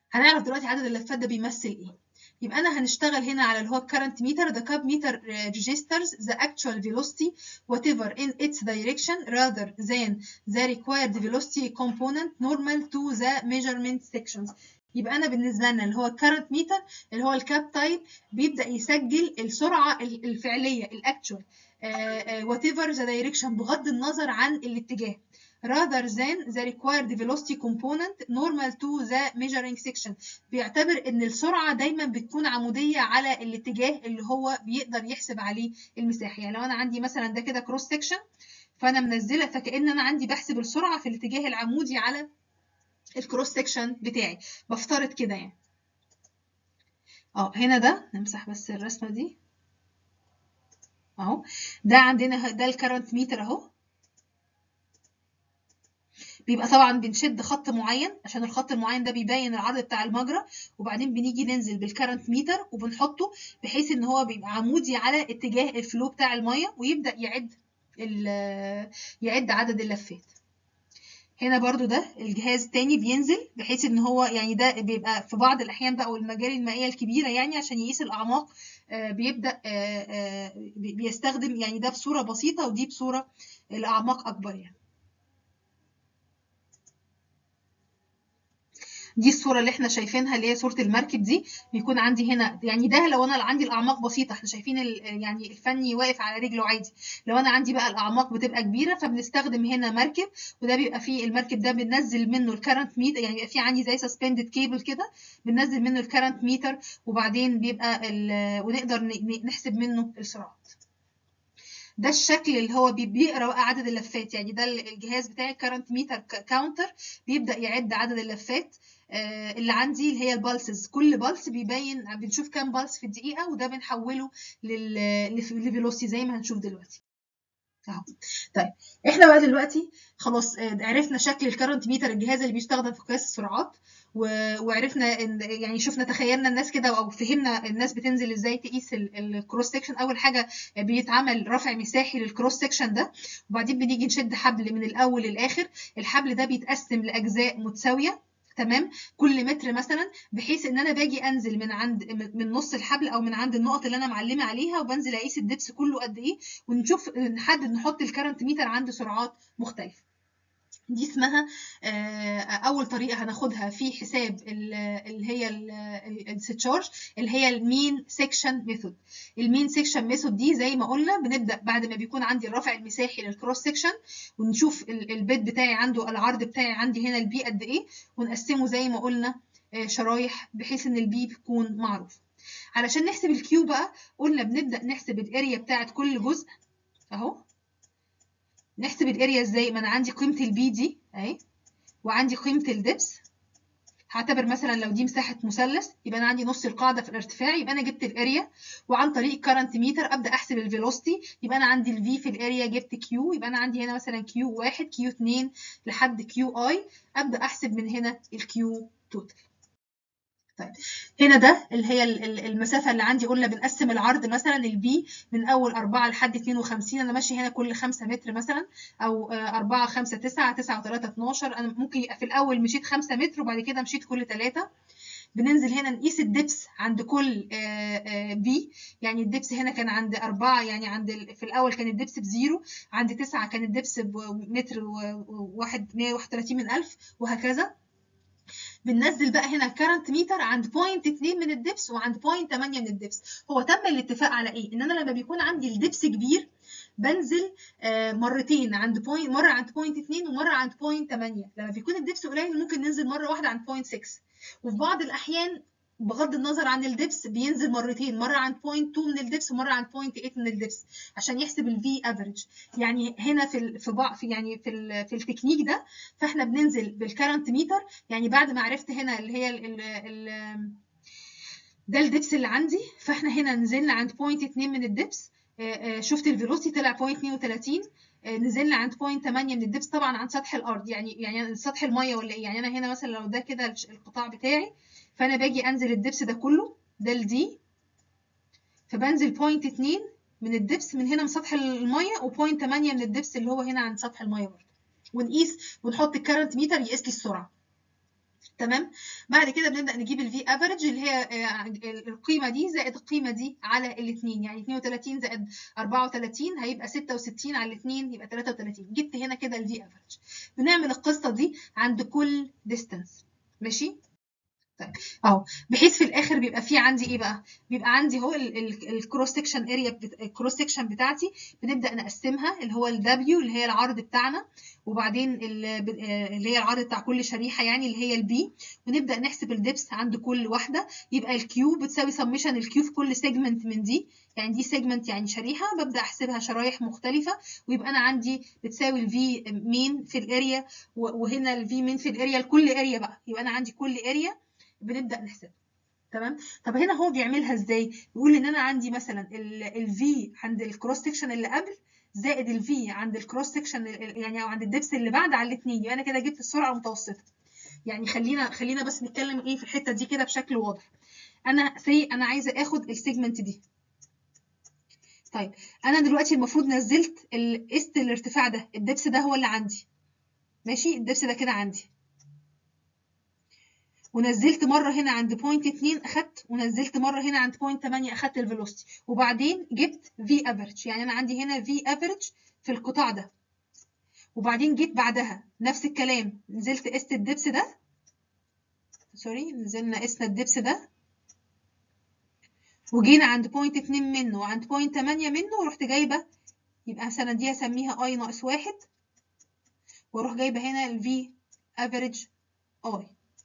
هنعرف دلوقتي عدد اللفات ده بيمثل ايه يبقى انا هنشتغل هنا على اللي هو current meter the cup meter uh, registers the actual velocity whatever in its direction rather than the required velocity component normal to the measurement sections يبقى انا بالنسبه لنا اللي هو الكارنت ميتر اللي هو الكاب تايب بيبدا يسجل السرعه الفعليه الاكتوال وات ايفر ذا دايركشن بغض النظر عن الاتجاه rather than the required velocity component normal to the measuring section بيعتبر ان السرعه دايما بتكون عموديه على الاتجاه اللي هو بيقدر يحسب عليه المساحه يعني لو انا عندي مثلا ده كده كروس سكشن فانا منزله فكأن انا عندي بحسب السرعه في الاتجاه العمودي على الكروس سكشن بتاعي بفترض كده يعني اه هنا ده نمسح بس الرسمه دي اهو ده عندنا ده الكرنت ميتر اهو بيبقى طبعا بنشد خط معين عشان الخط المعين ده بيبين العرض بتاع المجرى وبعدين بنيجي ننزل بالكرنت ميتر وبنحطه بحيث ان هو بيبقى عمودي على اتجاه الفلو بتاع الميه ويبدا يعد يعد عدد اللفات هنا برضو ده الجهاز تاني بينزل بحيث ان هو يعني ده بيبقى في بعض الاحيان بقى والمجاري المائيه الكبيره يعني عشان يقيس الاعماق بيبدا بيستخدم يعني ده بصوره بسيطه ودي بصوره الاعماق اكبر يعني دي الصوره اللي احنا شايفينها اللي هي صوره المركب دي بيكون عندي هنا يعني ده لو انا عندي الاعماق بسيطه احنا شايفين يعني الفني واقف على رجله عادي لو انا عندي بقى الاعماق بتبقى كبيره فبنستخدم هنا مركب وده بيبقى فيه المركب ده بننزل منه الكرنت ميتر يعني بيبقى فيه عندي زي سسبندد كيبل كده بننزل منه الكرنت ميتر وبعدين بيبقى ونقدر نحسب منه السرعات ده الشكل اللي هو بيقرا بقى عدد اللفات يعني ده الجهاز بتاعي كرنت ميتر كاونتر بيبدا يعد عدد اللفات اللي عندي اللي هي البالسز كل بالس بيبين بنشوف كام بالس في الدقيقه وده بنحوله لفيلوسيتي زي ما هنشوف دلوقتي اهو طيب احنا بقى دلوقتي خلاص عرفنا شكل الكرنت ميتر الجهاز اللي بيستخدم في قياس السرعات وعرفنا ان يعني شفنا تخيلنا الناس كده او فهمنا الناس بتنزل ازاي تقيس الكروس سكشن اول حاجه بيتعمل رفع مساحي للكروس سكشن ده وبعدين بنيجي نشد حبل من الاول للاخر الحبل ده بيتقسم لاجزاء متساويه تمام كل متر مثلا بحيث ان انا باجي انزل من عند من نص الحبل او من عند النقط اللي انا معلمه عليها وبنزل اقيس الدبس كله قد ايه ونشوف نحدد نحط الكرنت ميتر عند سرعات مختلفه دي اسمها اول طريقه هناخدها في حساب اللي هي الستشارج اللي هي المين سيكشن ميثود المين سيكشن ميثود دي زي ما قلنا بنبدا بعد ما بيكون عندي الرفع المساحي للكروس سيكشن ونشوف البيت بتاعي عنده العرض بتاعي عندي هنا البي قد ايه ونقسمه زي ما قلنا شرايح بحيث ان البي بيكون معروف علشان نحسب الكيو بقى قلنا بنبدا نحسب الاريا بتاعت كل جزء اهو نحسب الاريا ازاي ما انا عندي قيمه البي دي اهي وعندي قيمه الدبس هعتبر مثلا لو دي مساحه مثلث يبقى انا عندي نص القاعده في الارتفاع يبقى انا جبت الاريا وعن طريق الكرنت ميتر ابدا احسب الفيلوسيتي يبقى انا عندي الفي في الاريا جبت كيو يبقى انا عندي هنا مثلا كيو 1 كيو 2 لحد كيو اي ابدا احسب من هنا الكيو توتال طيب هنا ده اللي هي المسافة اللي عندي قلنا بنقسم العرض مثلا البي من أول 4 لحد 52 أنا ماشي هنا كل 5 متر مثلا أو 4 5 9 9 و3 12 أنا ممكن في الأول مشيت 5 متر وبعد كده مشيت كل 3 بننزل هنا نقيس الدبس عند كل بي يعني الدبس هنا كان عند أربعة يعني عند في الأول كان الدبس بزيرو عند تسعة كان الدبس بمتر وواحد مية واحد وتلاتين من ألف وهكذا بننزل بقى هنا الكرنت ميتر عند بوينت 2 من الدبس وعند بوينت 8 من الدبس هو تم الاتفاق على ايه ان انا لما بيكون عندي الدبس كبير بنزل مرتين عند بوينت مره عند بوينت 2 ومره عند بوينت 8 لما بيكون الدبس قليل ممكن ننزل مره واحده عند بوينت 6 وفي بعض الاحيان بغض النظر عن الدبس بينزل مرتين مره عند بوينت 2 من الدبس ومره عند بوينت 8 من الدبس عشان يحسب الفي افريج يعني هنا في ال في بعض في يعني في ال في التكنيك ده فاحنا بننزل بالكرنت ميتر يعني بعد ما عرفت هنا اللي هي ال ال ده الدبس اللي عندي فاحنا هنا نزلنا عند بوينت 2 من الدبس شفت الفيلوسيتي طلع بوينت 32 نزلنا عند بوينت 8 من الدبس طبعا عند سطح الارض يعني يعني سطح الميه ولا ايه يعني انا هنا مثلا لو ده كده القطاع بتاعي فانا باجي انزل الدبس ده كله ده الدي فبنزل بوينت 2 من الدبس من هنا من سطح الميه وبوينت 8 من الدبس اللي هو هنا عند سطح الميه برضه ونقيس ونحط الكرنت ميتر يقيس لي السرعه تمام بعد كده بنبدا نجيب الفي افريج اللي هي آه، القيمه دي زائد القيمه دي على الاثنين يعني 32 زائد 34 هيبقى 66 على الاثنين يبقى 33 جبت هنا كده الفي افريج بنعمل القصه دي عند كل ديستانس ماشي طيب اهو بحيث في الاخر بيبقى في عندي ايه بقى بيبقى عندي اهو الكروس سكشن اريا الكروس سكشن بتاعتي بنبدا نقسمها اللي هو الدبليو اللي هي العرض بتاعنا وبعدين ال- آه، اللي هي العرض بتاع كل شريحه يعني اللي هي البي ونبدا نحسب الدبس عند كل واحده يبقى الكيو بتساوي سمشن الكيو في كل سيجمنت من دي يعني دي سيجمنت يعني شريحه ببدا احسبها شرايح مختلفه ويبقى انا عندي بتساوي الفي مين في الاريا وهنا الفي مين في الاريا لكل اريا بقى يبقى انا عندي كل اريا بنبدا نحسبها تمام طب هنا هو بيعملها ازاي بيقول ان انا عندي مثلا الفي عند الكروس سكشن اللي قبل زائد الفي عند الكروس سكشن يعني او عند الدبس اللي بعد على الاثنين يبقى انا كده جبت السرعه المتوسطه يعني خلينا خلينا بس نتكلم ايه في الحته دي كده بشكل واضح انا سي انا عايزه اخد السيجمنت دي طيب انا دلوقتي المفروض نزلت قست الارتفاع ده الدبس ده هو اللي عندي ماشي الدبس ده كده عندي ونزلت مره هنا عند بوينت 2 اخدت ونزلت مره هنا عند بوينت 8 اخدت الفيلوسيتي وبعدين جبت في افريج يعني انا عندي هنا في افريج في القطاع ده وبعدين جيت بعدها نفس الكلام نزلت قست الدبس ده سوري نزلنا قسنا الدبس ده وجينا عند بوينت 2 منه وعند بوينت 8 منه ورحت جايبه يبقى مثلا دي هسميها اي ناقص واحد واروح جايبه هنا الفي افريج اي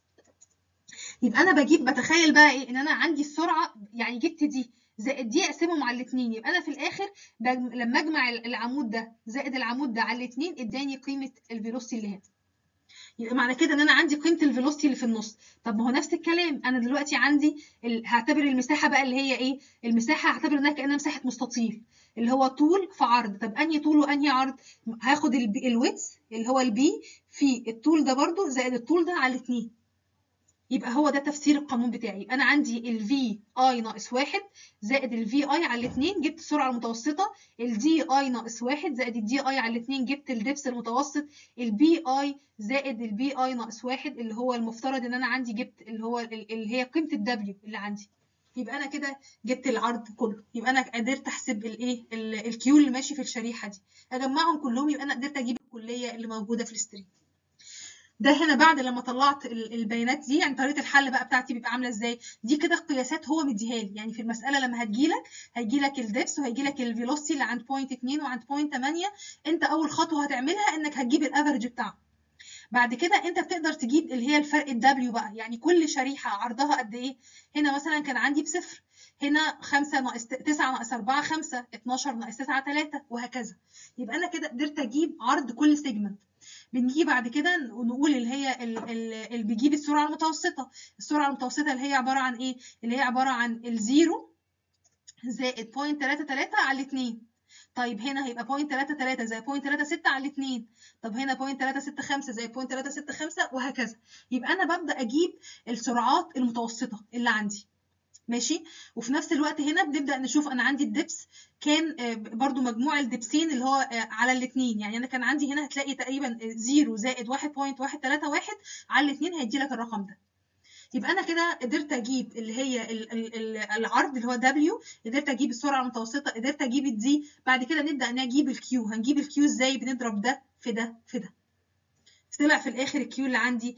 يبقى انا بجيب بتخيل بقى ايه ان انا عندي السرعه يعني جبت دي زائد دي اقسمهم على الاثنين يبقى انا في الاخر بج- لما اجمع العمود ده زائد العمود ده على الاثنين اداني قيمه الفيلوسيتي اللي هنا يبقى معنى كده ان انا عندي قيمه الفيلوسيتي اللي في النص طب ما هو نفس الكلام انا دلوقتي عندي ال... هعتبر المساحه بقى اللي هي ايه المساحه هعتبر انها كانها مساحه مستطيل اللي هو طول في عرض طب انهي طول وانهي عرض هاخد الويتس اللي هو البي في الطول ده برضو زائد الطول ده على الاثنين يبقى هو ده تفسير القانون بتاعي يبقى انا عندي ال في اي ناقص واحد زائد ال في اي على الاثنين جبت السرعه المتوسطه ال دي اي ناقص واحد زائد ال دي اي على الاثنين جبت الدبس المتوسط ال بي اي زائد ال بي اي ناقص واحد اللي هو المفترض ان انا عندي جبت اللي هو اللي هي قيمه الدبليو اللي عندي يبقى انا كده جبت العرض كله يبقى انا قدرت احسب الايه الكيو اللي ماشي في الشريحه دي اجمعهم كلهم يبقى انا قدرت اجيب الكليه اللي موجوده في الستريم ده هنا بعد لما طلعت البيانات دي يعني طريقه الحل بقى بتاعتي بيبقى عامله ازاي دي كده قياسات هو مديها لي يعني في المساله لما هتجيلك هيجيلك الدبس وهيجيلك الفيلوسيتي اللي عند بوينت 2 وعند بوينت 8 انت اول خطوه هتعملها انك هتجيب الافرج بتاعه بعد كده انت بتقدر تجيب اللي هي الفرق الدبليو بقى يعني كل شريحه عرضها قد ايه هنا مثلا كان عندي بصفر هنا 5 ناقص 9 ناقص 4 5 12 ناقص 9 3 وهكذا يبقى انا كده قدرت اجيب عرض كل سيجمنت بنيجي بعد كده نقول اللي هي اللي بيجيب السرعه المتوسطه السرعه المتوسطه اللي هي عباره عن ايه اللي هي عباره عن الزيرو زائد 0.33 على 2 طيب هنا هيبقى 0.33 زي 0.36 على 2 طب هنا 0.365 زي 0.365 وهكذا يبقى انا ببدا اجيب السرعات المتوسطه اللي عندي ماشي وفي نفس الوقت هنا بنبدا نشوف انا عندي الدبس كان برضو مجموع الدبسين اللي هو على الاثنين يعني انا كان عندي هنا هتلاقي تقريبا 0 زائد 1.131 على الاثنين هيدي لك الرقم ده يبقى انا كده قدرت اجيب اللي هي العرض اللي هو دبليو قدرت اجيب السرعه المتوسطه قدرت اجيب الدي بعد كده نبدا نجيب الكيو هنجيب الكيو ازاي بنضرب ده في ده في ده طلع في الاخر الكيو اللي عندي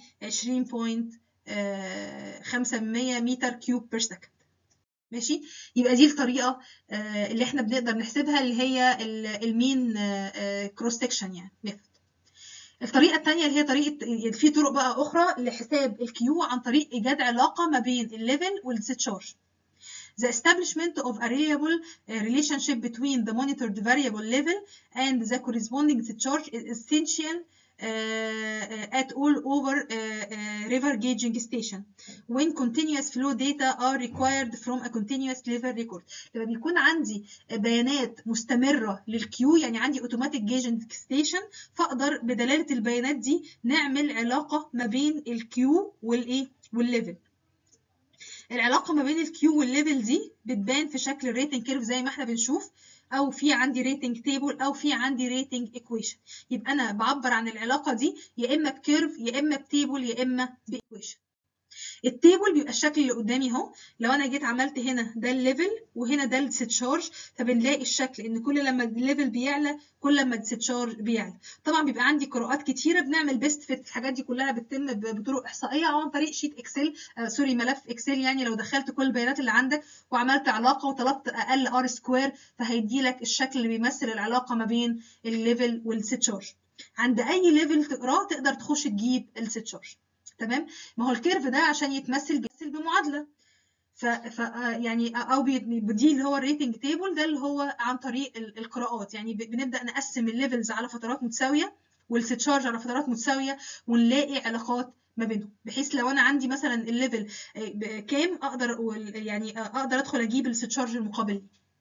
20.5 متر كيوب بير سكند ماشي يبقى دي الطريقه اللي احنا بنقدر نحسبها اللي هي المين كروس سكشن يعني ميثود الطريقه الثانيه اللي هي طريقه في طرق بقى اخرى لحساب الكيو عن طريق ايجاد علاقه ما بين الليفل والديسشارج The establishment of a reliable relationship between the monitored variable level and the corresponding discharge is essential uh, at all over uh, uh, river gauging station when continuous flow data are required from a continuous level record لما بيكون عندي بيانات مستمرة للكيو يعني عندي automatic gauging station فأقدر بدلالة البيانات دي نعمل علاقة ما بين الكيو والإيه والليفل العلاقة ما بين الكيو والليفل دي بتبان في شكل الريتنج كيرف زي ما احنا بنشوف او في عندي ريتنج تيبل او في عندي ريتنج ايكويشن يبقى انا بعبر عن العلاقه دي يا اما بكيرف يا اما بتيبل يا اما بايكويشن التيبل بيبقى الشكل اللي قدامي اهو لو انا جيت عملت هنا ده الليفل وهنا ده الستشارج فبنلاقي الشكل ان كل لما الليفل بيعلى كل لما الستشارج بيعلى طبعا بيبقى عندي قراءات كتيره بنعمل بيست فيت الحاجات دي كلها بتتم بطرق احصائيه او عن طريق شيت اكسل آه سوري ملف اكسل يعني لو دخلت كل البيانات اللي عندك وعملت علاقه وطلبت اقل ار سكوير فهيدي لك الشكل اللي بيمثل العلاقه ما بين الليفل والستشارج عند اي ليفل تقراه تقدر تخش تجيب الستشارج تمام ما هو الكيرف ده عشان يتمثل بيمثل بمعادله ف, ف يعني او دي اللي هو الريتنج تيبل ده اللي هو عن طريق القراءات يعني بنبدا نقسم الليفلز على فترات متساويه والستشارج على فترات متساويه ونلاقي علاقات ما بينهم بحيث لو انا عندي مثلا الليفل كام اقدر يعني اقدر ادخل اجيب الستشارج المقابل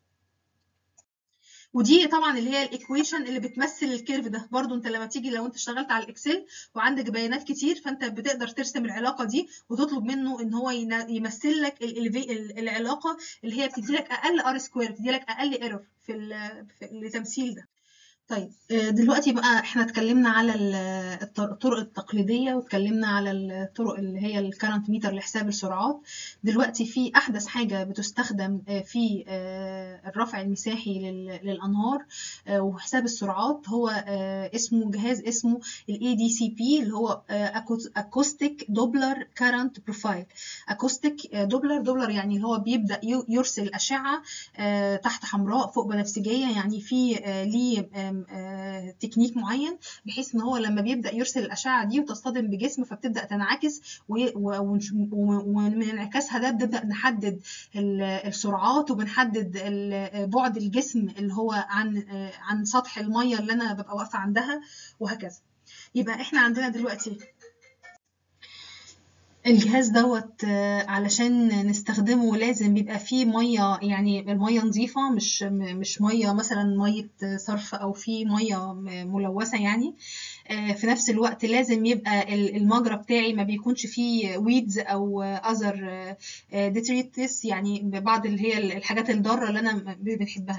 ودي طبعا اللي هي الايكويشن اللي بتمثل الكيرف ده برضو انت لما تيجي لو انت اشتغلت على الاكسل وعندك بيانات كتير فانت بتقدر ترسم العلاقه دي وتطلب منه ان هو يمثل لك العلاقه اللي هي بتدي لك اقل ار سكوير بتدي لك اقل ايرور في التمثيل ده طيب دلوقتي بقى احنا اتكلمنا على الطرق التقليديه واتكلمنا على الطرق اللي هي الكرنت ميتر لحساب السرعات دلوقتي في احدث حاجه بتستخدم في الرفع المساحي للانهار وحساب السرعات هو اسمه جهاز اسمه الاي دي سي بي اللي هو اكوستيك دوبلر كارنت بروفايل اكوستيك دوبلر دوبلر يعني اللي هو بيبدا يرسل اشعه تحت حمراء فوق بنفسجيه يعني في ليه تكنيك معين بحيث ان هو لما بيبدا يرسل الاشعه دي وتصطدم بجسم فبتبدا تنعكس ومن انعكاسها ده بنبدا نحدد السرعات وبنحدد بعد الجسم اللي هو عن عن سطح الميه اللي انا ببقى واقفه عندها وهكذا يبقى احنا عندنا دلوقتي الجهاز دوت علشان نستخدمه لازم بيبقى فيه ميه يعني الميه نظيفه مش مش ميه مثلا ميه صرف او في ميه ملوثه يعني في نفس الوقت لازم يبقى المجرى بتاعي ما بيكونش فيه ويدز او اذر ديتريتس يعني بعض اللي هي الحاجات الضاره اللي انا بنحبها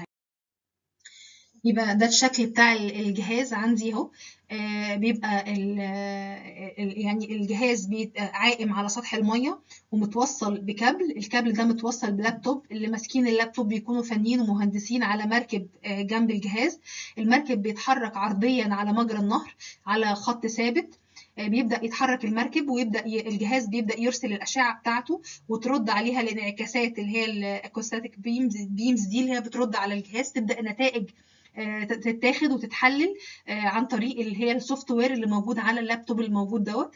يبقى ده الشكل بتاع الجهاز عندي اهو آه بيبقى ال ال يعني الجهاز بيبقى عائم على سطح الميه ومتوصل بكابل الكابل ده متوصل بلابتوب اللي ماسكين اللابتوب بيكونوا فنيين ومهندسين على مركب آه جنب الجهاز المركب بيتحرك عرضيا على مجرى النهر على خط ثابت بيبدا يتحرك المركب ويبدا الجهاز بيبدا يرسل الاشعه بتاعته وترد عليها الانعكاسات اللي هي الاكوستاتيك بيمز بيمز دي اللي هي بترد على الجهاز تبدا نتائج تتاخد وتتحلل عن طريق اللي هي السوفت وير اللي موجود على اللابتوب الموجود دوت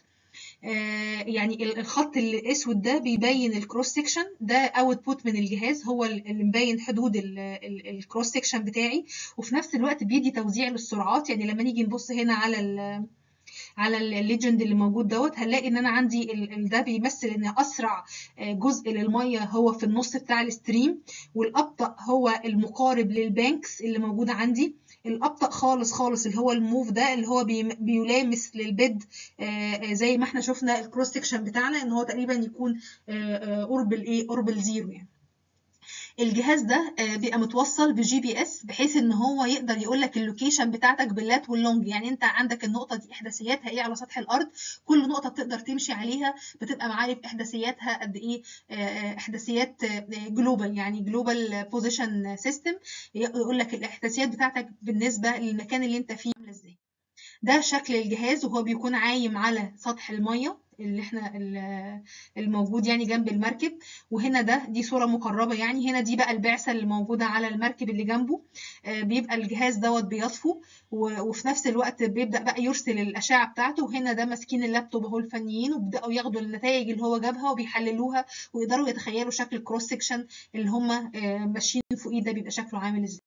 يعني الخط الاسود ده بيبين الكروس سيكشن ده اوتبوت من الجهاز هو اللي مبين حدود الكروس سيكشن بتاعي وفي نفس الوقت بيدي توزيع للسرعات يعني لما نيجي نبص هنا على على الليجند اللي موجود دوت هنلاقي ان انا عندي ده بيمثل ان اسرع جزء للميه هو في النص بتاع الستريم والابطا هو المقارب للبانكس اللي موجوده عندي الابطا خالص خالص اللي هو الموف ده اللي هو بيلامس للبيد زي ما احنا شفنا الكروس سكشن بتاعنا ان هو تقريبا يكون قرب الايه قرب الزيرو يعني الجهاز ده بيبقى متوصل بجي بي اس بحيث ان هو يقدر يقول لك اللوكيشن بتاعتك باللات واللونج يعني انت عندك النقطه دي احداثياتها ايه على سطح الارض كل نقطه بتقدر تمشي عليها بتبقى عارف احداثياتها قد ايه احداثيات جلوبال يعني جلوبال بوزيشن سيستم يقول لك الاحداثيات بتاعتك بالنسبه للمكان اللي انت فيه عامله ازاي ده شكل الجهاز وهو بيكون عايم على سطح الميه اللي احنا الموجود يعني جنب المركب وهنا ده دي صوره مقربه يعني هنا دي بقى البعثه اللي موجوده على المركب اللي جنبه بيبقى الجهاز دوت بيطفو وفي نفس الوقت بيبدا بقى يرسل الاشعه بتاعته وهنا ده ماسكين اللابتوب اهو الفنيين وبيبداوا ياخدوا النتائج اللي هو جابها وبيحللوها ويقدروا يتخيلوا شكل الكروس سكشن اللي هم ماشيين فوقيه ده بيبقى شكله عامل ازاي